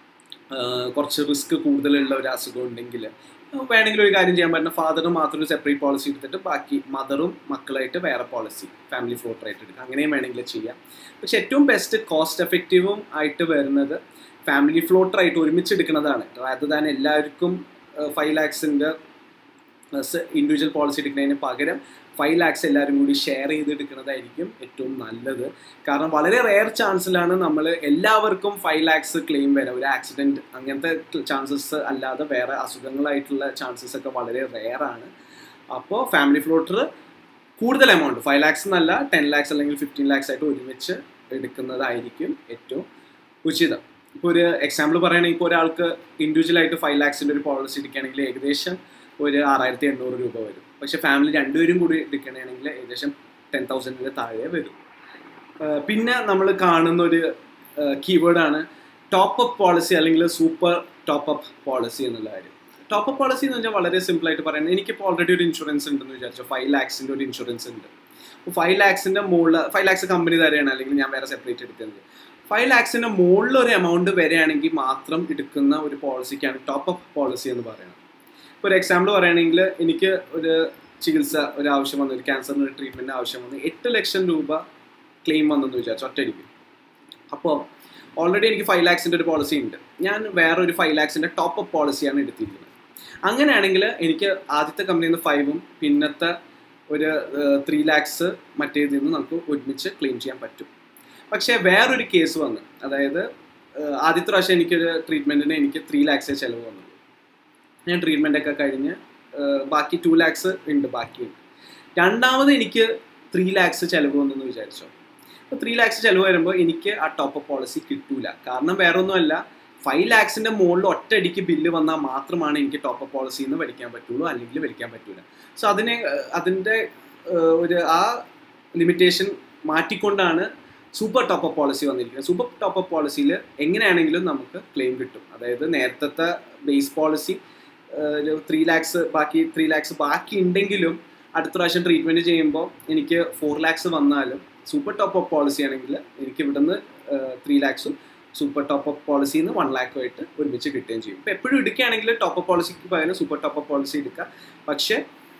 കുറച്ച് റിസ്ക് കൂടുതലുള്ള ഒരു അസുഖം ഉണ്ടെങ്കിൽ വേണമെങ്കിൽ ഒരു കാര്യം ചെയ്യാൻ പറ്റുന്ന ഫാദറിന് മാത്രം ഒരു സെപ്പറേറ്റ് പോളിസി എടുത്തിട്ട് ബാക്കി മദറും മക്കളായിട്ട് വേറെ പോളിസി ഫാമിലി ഫ്ലോട്ടറായിട്ട് എടുക്കുക അങ്ങനെയും വേണമെങ്കിൽ ചെയ്യാം പക്ഷെ ഏറ്റവും ബെസ്റ്റ് കോസ്റ്റ് എഫക്റ്റീവും ആയിട്ട് വരുന്നത് ഫാമിലി ഫ്ലോട്ടറായിട്ട് ഒരുമിച്ച് എടുക്കുന്നതാണ് അത് താൻ എല്ലാവർക്കും ഫൈവ് ലാക്സിൻ്റെ ഇൻഡിവിജ്വൽ പോളിസി എടുക്കുന്നതിന് പകരം ഫൈവ് ലാക്സ് എല്ലാവരും കൂടി ഷെയർ ചെയ്തെടുക്കുന്നതായിരിക്കും ഏറ്റവും നല്ലത് കാരണം വളരെ റെയർ ചാൻസിലാണ് നമ്മൾ എല്ലാവർക്കും ഫൈവ് ലാക്സ് ക്ലെയിം വരാം ഒരു ആക്സിഡൻറ്റ് അങ്ങനത്തെ ചാൻസസ് അല്ലാതെ വേറെ അസുഖങ്ങളായിട്ടുള്ള ചാൻസസ് ഒക്കെ വളരെ റെയർ ആണ് അപ്പോൾ ഫാമിലി ഫ്ലോട്ടർ കൂടുതൽ എമൗണ്ട് ഫൈവ് ലാക്സ് എന്നല്ല ടെൻ ലാക്സ് അല്ലെങ്കിൽ ഫിഫ്റ്റീൻ ലാക്സ് ആയിട്ട് ഒരുമിച്ച് എടുക്കുന്നതായിരിക്കും ഏറ്റവും ഉചിതം ഇപ്പോൾ ഒരു എക്സാമ്പിൾ പറയുകയാണെങ്കിൽ ഇപ്പോൾ ഒരാൾക്ക് ഇൻഡിവിജ്വൽ ആയിട്ട് ഫൈവ് ലാക്സിൻ്റെ ഒരു പോളിസി എടുക്കുകയാണെങ്കിൽ ഏകദേശം ഒരു ആറായിരത്തി എണ്ണൂറ് രൂപ വരും പക്ഷെ ഫാമിലി രണ്ടുപേരും കൂടി എടുക്കണമെങ്കിൽ ഏകദേശം ടെൻ തൗസൻഡിന് താഴെ വരും ആഹ് പിന്നെ നമ്മൾ കാണുന്ന ഒരു കീവേഡാണ് ടോപ്പ് അപ്പ് പോളിസി അല്ലെങ്കിൽ സൂപ്പർ ടോപ്പ് അപ്പ് പോളിസി എന്നുള്ള കാര്യം ടോപ്പ് അപ്പ് പോളിസി എന്ന് പറഞ്ഞാൽ വളരെ സിമ്പിൾ ആയിട്ട് പറയുന്നത് എനിക്കിപ്പോൾ ഓൾറെഡി ഒരു ഇൻഷുറൻസ് ഉണ്ടെന്ന് വിചാരിച്ചു ഫൈവ് ലാക്സിൻ്റെ ഒരു ഇൻഷുറൻസ് ഉണ്ട് അപ്പോൾ ഫൈവ് ലാക്സിൻ്റെ മുകളിൽ ഫൈവ് ലാക്സ് കമ്പനി തരെയാണ് അല്ലെങ്കിൽ ഞാൻ വേറെ സെപ്പറേറ്റ് എടുക്കുന്നത് ഫൈവ് ലാക്സിൻ്റെ മുകളിൽ ഒരു എമൗണ്ട് വരികയാണെങ്കിൽ മാത്രം എടുക്കുന്ന ഒരു പോളിസിക്കാണ് ടോപ്പ് അപ്പ് പോളിസി എന്ന് പറയുന്നത് ഇപ്പോൾ ഒരു എക്സാമ്പിൾ പറയുകയാണെങ്കിൽ എനിക്ക് ഒരു ചികിത്സ ഒരു ആവശ്യം വന്നു ഒരു ക്യാൻസറിന് ഒരു ട്രീറ്റ്മെൻറ്റ് ആവശ്യം വന്നു എട്ട് ലക്ഷം രൂപ ക്ലെയിം വന്നെന്ന് വിചാരിച്ചു ഒറ്റയടിക്ക് അപ്പോൾ ഓൾറെഡി എനിക്ക് ഫൈവ് ലാക്സിൻ്റെ ഒരു പോളിസി ഉണ്ട് ഞാൻ വേറെ ഒരു ഫൈവ് ലാക്സിൻ്റെ ടോപ്പ് അപ്പ് പോളിസിയാണ് എടുത്തിരിക്കുന്നത് അങ്ങനെയാണെങ്കിൽ എനിക്ക് ആദ്യത്തെ കമ്പനിയിൽ നിന്ന് ഫൈവും പിന്നത്തെ ഒരു ത്രീ ലാക്സ് മറ്റേതിൽ നിന്ന് നമുക്ക് ഒരുമിച്ച് ക്ലെയിം ചെയ്യാൻ പറ്റും പക്ഷേ വേറൊരു കേസ് വന്നു അതായത് ഏഹ് ആദ്യത്തെ പ്രാവശ്യം എനിക്കൊരു ട്രീറ്റ്മെൻറ്റിന് എനിക്ക് ത്രീ ലാക്സേ ചിലവ് വന്നുള്ളൂ ഞാൻ ട്രീറ്റ്മെൻ്റ് ഒക്കെ കഴിഞ്ഞ് ഏഹ് ബാക്കി ടു ലാക്സ് ഉണ്ട് ബാക്കിയുണ്ട് രണ്ടാമത് എനിക്ക് ത്രീ ലാക്സ് ചിലവ് വന്നെന്ന് വിചാരിച്ചോ അപ്പോൾ ത്രീ ലാക്സ് ചിലവ് വരുമ്പോൾ എനിക്ക് ആ ടോപ്പ് പോളിസി കിട്ടൂല കാരണം വേറെ ഒന്നുമല്ല ഫൈവ് ലാക്സിൻ്റെ മുകളിൽ ഒറ്റയടിക്ക് ബില്ല് വന്നാൽ മാത്രമാണ് എനിക്ക് ടോപ്പ് പോളിസിയിൽ നിന്ന് വലിക്കാൻ പറ്റുള്ളൂ അല്ലെങ്കിൽ വലിക്കാൻ പറ്റൂല സോ അതിനെ ഏഹ് അതിൻ്റെ ഏഹ് ഒരു ആ ലിമിറ്റേഷൻ മാറ്റിക്കൊണ്ടാണ് സൂപ്പർ ടോപ്പ് അപ്പ് പോളിസി വന്നിരിക്കുന്നത് സൂപ്പർ ടോപ്പ് അപ്പ് പോളിസിയിൽ എങ്ങനെയാണെങ്കിലും നമുക്ക് ക്ലെയിം കിട്ടും അതായത് നേരത്തെ ബേസ് പോളിസി ഒരു ത്രീ ലാക്സ് ബാക്കി ത്രീ ലാക്സ് ബാക്കി ഉണ്ടെങ്കിലും അടുത്ത പ്രാവശ്യം ട്രീറ്റ്മെൻറ്റ് ചെയ്യുമ്പോൾ എനിക്ക് ഫോർ ലാക്സ് വന്നാലും സൂപ്പർ ടോപ്പ് അപ്പ് പോളിസി ആണെങ്കിൽ എനിക്ക് ഇവിടുന്ന് ത്രീ ലാക്സും സൂപ്പർ ടോപ്പ് അപ്പ് പോളിസിയിൽ നിന്ന് വൺ ലാക്കും ആയിട്ട് ഒരുമിച്ച് കിട്ടുകയും ചെയ്യും ഇപ്പോൾ എപ്പോഴും എടുക്കുകയാണെങ്കിൽ ടോപ്പ് അപ്പ് പോളിസിക്ക് പകരം സൂപ്പർ ടോപ്പ് അപ്പ് പോളിസി എടുക്കുക പക്ഷേ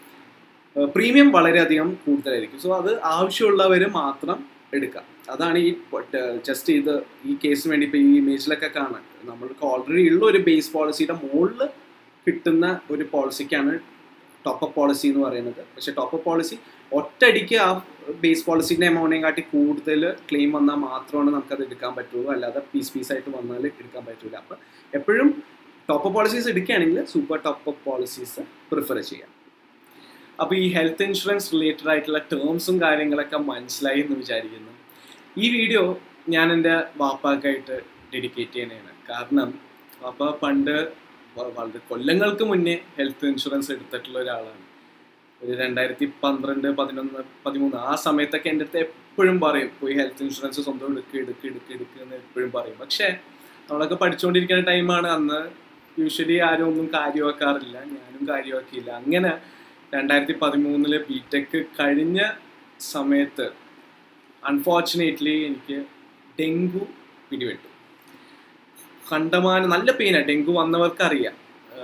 പ്രീമിയം വളരെയധികം കൂടുതലായിരിക്കും സോ അത് ആവശ്യമുള്ളവർ മാത്രം എടുക്കുക അതാണ് ഈ ജസ്റ്റ് ഇത് ഈ കേസിന് വേണ്ടി ഇപ്പോൾ ഈ ഇമേജിലൊക്കെ കാണാൻ നമ്മൾക്ക് ഓൾറെഡി ഉള്ള ഒരു ബേസ് പോളിസിയുടെ മുകളിൽ കിട്ടുന്ന ഒരു പോളിസിക്കാണ് ടോപ്പ് അപ്പ് പോളിസി എന്ന് പറയുന്നത് പക്ഷേ ടോപ്പ് അപ്പ് പോളിസി ഒറ്റയടിക്ക് ആ ബേസ് പോളിസിൻ്റെ എമൗണ്ടിനെ കാട്ടി കൂടുതൽ ക്ലെയിം വന്നാൽ മാത്രമാണ് നമുക്കത് എടുക്കാൻ പറ്റുള്ളൂ അല്ലാതെ പീസ് പീസായിട്ട് വന്നാൽ എടുക്കാൻ പറ്റില്ല അപ്പോൾ എപ്പോഴും ടോപ്പ് അപ്പ് പോളിസീസ് എടുക്കുകയാണെങ്കിൽ super top up policies prefer ചെയ്യാം അപ്പോൾ ഈ ഹെൽത്ത് ഇൻഷുറൻസ് റിലേറ്റഡ് ആയിട്ടുള്ള ടേംസും കാര്യങ്ങളൊക്കെ മനസ്സിലായി എന്ന് വിചാരിക്കുന്നു ഈ വീഡിയോ ഞാൻ എൻ്റെ വാപ്പാക്കായിട്ട് ഡെഡിക്കേറ്റ് ചെയ്യുന്നതാണ് കാരണം വാപ്പ പണ്ട് വളരെ കൊല്ലങ്ങൾക്ക് മുന്നേ ഹെൽത്ത് ഇൻഷുറൻസ് എടുത്തിട്ടുള്ള ഒരാളാണ് ഒരു രണ്ടായിരത്തി പന്ത്രണ്ട് പതിനൊന്ന് പതിമൂന്ന് ആ സമയത്തൊക്കെ എൻ്റെ അടുത്ത് എപ്പോഴും പറയും പോയി ഹെൽത്ത് ഇൻഷുറൻസ് സ്വന്തം എടുക്കുക എടുക്കുക എടുക്കുക എടുക്കുക എന്ന് എപ്പോഴും പറയും പക്ഷേ നമ്മളൊക്കെ പഠിച്ചുകൊണ്ടിരിക്കുന്ന ടൈമാണ് അന്ന് യൂഷ്വലി ആരും ഒന്നും കാര്യമാക്കാറില്ല ഞാനും കാര്യമാക്കിയില്ല അങ്ങനെ രണ്ടായിരത്തി പതിമൂന്നില് ബി ടെക് കഴിഞ്ഞ സമയത്ത് അൺഫോർച്ചുനേറ്റ്ലി എനിക്ക് ഡെങ്കു പിടിപെട്ടു കണ്ടമാനം നല്ല പെയിനാണ് ഡെങ്കു വന്നവർക്ക് അറിയാം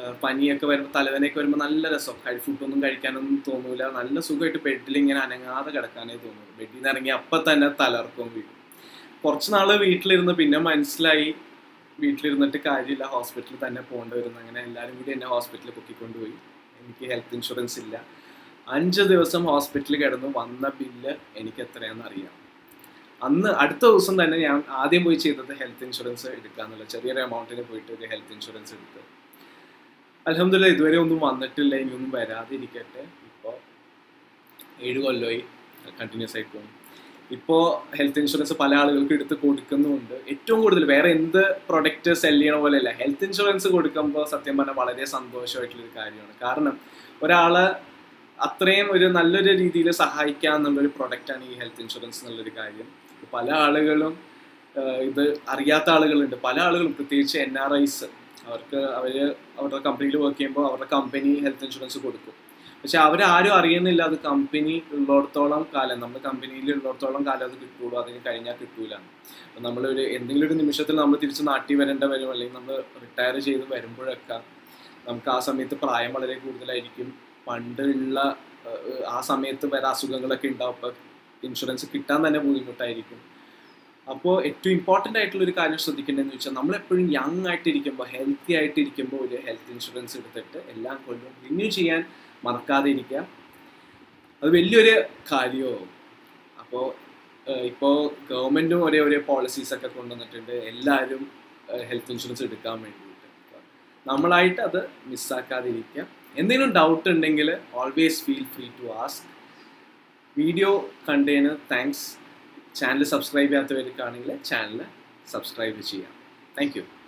പനിയൊക്കെ വരുമ്പോൾ തലവേനയൊക്കെ വരുമ്പോൾ നല്ല രസം കഴി ഫുഡൊന്നും കഴിക്കാനൊന്നും തോന്നൂല നല്ല സുഖമായിട്ട് ബെഡിൽ ഇങ്ങനെ അനങ്ങാതെ കിടക്കാനേ തോന്നുള്ളൂ ബെഡിൽ നിന്ന് ഇറങ്ങി അപ്പം തന്നെ തലർക്കും വീഴും കുറച്ച് നാൾ വീട്ടിലിരുന്ന് പിന്നെ മനസ്സിലായി വീട്ടിലിരുന്നിട്ട് കാര്യമില്ല ഹോസ്പിറ്റലിൽ തന്നെ പോകേണ്ടി വരുന്നു അങ്ങനെ എല്ലാവരും കൂടി എന്നെ ഹോസ്പിറ്റലിൽ പൊക്കിക്കൊണ്ടുപോയി എനിക്ക് ഹെൽത്ത് ഇൻഷുറൻസ് ഇല്ല അഞ്ച് ദിവസം ഹോസ്പിറ്റലിൽ കിടന്നു വന്ന ബില്ല് എനിക്ക് എത്രയാണെന്ന് അറിയാം അന്ന് അടുത്ത ദിവസം തന്നെ ഞാൻ ആദ്യം പോയി ചെയ്തത് ഹെൽത്ത് ഇൻഷുറൻസ് എടുക്കാന്നുള്ള ചെറിയൊരു എമൗണ്ടിന് പോയിട്ട് ഒരു ഹെൽത്ത് ഇൻഷുറൻസ് എടുത്ത് അലഹമില്ല ഇതുവരെ ഒന്നും വന്നിട്ടില്ല ഇനിയൊന്നും വരാതിരിക്കട്ടെ ഇപ്പോൾ ഏഴ് കൊല്ലമായി കണ്ടിന്യൂസ് ആയി പോകും ഇപ്പോൾ ഹെൽത്ത് ഇൻഷുറൻസ് പല ആളുകൾക്ക് എടുത്ത് കൊടുക്കുന്നുമുണ്ട് ഏറ്റവും കൂടുതൽ വേറെ എന്ത് പ്രൊഡക്റ്റ് സെല് ചെയ്യണ പോലെയല്ല ഹെൽത്ത് ഇൻഷുറൻസ് കൊടുക്കുമ്പോൾ സത്യം പറഞ്ഞാൽ വളരെ സന്തോഷമായിട്ടുള്ളൊരു കാര്യമാണ് കാരണം ഒരാളെ അത്രയും ഒരു നല്ലൊരു രീതിയിൽ സഹായിക്കുക എന്നുള്ളൊരു പ്രൊഡക്റ്റാണ് ഈ ഹെൽത്ത് ഇൻഷുറൻസ് എന്നുള്ളൊരു കാര്യം പല ആളുകളും ഇത് അറിയാത്ത ആളുകളുണ്ട് പല ആളുകളും പ്രത്യേകിച്ച് എൻ ആർ ഐസ് അവർക്ക് അവർ അവരുടെ കമ്പനിയിൽ വർക്ക് ചെയ്യുമ്പോൾ അവരുടെ കമ്പനി ഹെൽത്ത് ഇൻഷുറൻസ് കൊടുക്കും പക്ഷെ അവരാരും അറിയുന്നില്ല അത് കമ്പനി ഉള്ളിടത്തോളം കാലം നമ്മൾ കമ്പനിയിൽ ഉള്ളിടത്തോളം കാലം അത് കിട്ടുള്ളൂ അതിന് കഴിഞ്ഞാൽ കിട്ടൂല അപ്പം നമ്മളൊരു എന്തെങ്കിലും ഒരു നിമിഷത്തിൽ നമ്മൾ തിരിച്ച് നാട്ടിൽ വരേണ്ട വരും അല്ലെങ്കിൽ നമ്മൾ റിട്ടയർ ചെയ്ത് വരുമ്പോഴൊക്കെ നമുക്ക് ആ സമയത്ത് പ്രായം വളരെ കൂടുതലായിരിക്കും പണ്ടുള്ള ആ സമയത്ത് വരെ അസുഖങ്ങളൊക്കെ ഉണ്ടാവും അപ്പോൾ ഇൻഷുറൻസ് കിട്ടാൻ തന്നെ ബുദ്ധിമുട്ടായിരിക്കും അപ്പോൾ ഏറ്റവും ഇമ്പോർട്ടൻ്റ് ആയിട്ടുള്ള ഒരു കാര്യം ശ്രദ്ധിക്കേണ്ടതെന്ന് വെച്ചാൽ നമ്മളെപ്പോഴും യങ് ആയിട്ടിരിക്കുമ്പോൾ ഹെൽത്തി ആയിട്ടിരിക്കുമ്പോൾ ഒരു ഹെൽത്ത് ഇൻഷുറൻസ് എടുത്തിട്ട് എല്ലാ കൊല്ലവും റിന്യൂ ചെയ്യാൻ മറക്കാതെ ഇരിക്കുക അത് വലിയൊരു കാര്യമാവും അപ്പോൾ ഇപ്പോൾ ഗവൺമെൻറ്റും ഒരേ ഒരേ പോളിസീസ് ഒക്കെ കൊണ്ടുവന്നിട്ടുണ്ട് എല്ലാവരും ഹെൽത്ത് ഇൻഷുറൻസ് എടുക്കാൻ വേണ്ടിയിട്ട് നമ്മളായിട്ട് അത് മിസ്സാക്കാതിരിക്കുക എന്തെങ്കിലും ഡൗട്ട് ഉണ്ടെങ്കിൽ always feel free to ask video കണ്ടതിന് താങ്ക്സ് ചാനൽ സബ്സ്ക്രൈബ് ചെയ്യാത്തവർക്കാണെങ്കിൽ ചാനൽ സബ്സ്ക്രൈബ് ചെയ്യാം താങ്ക് യു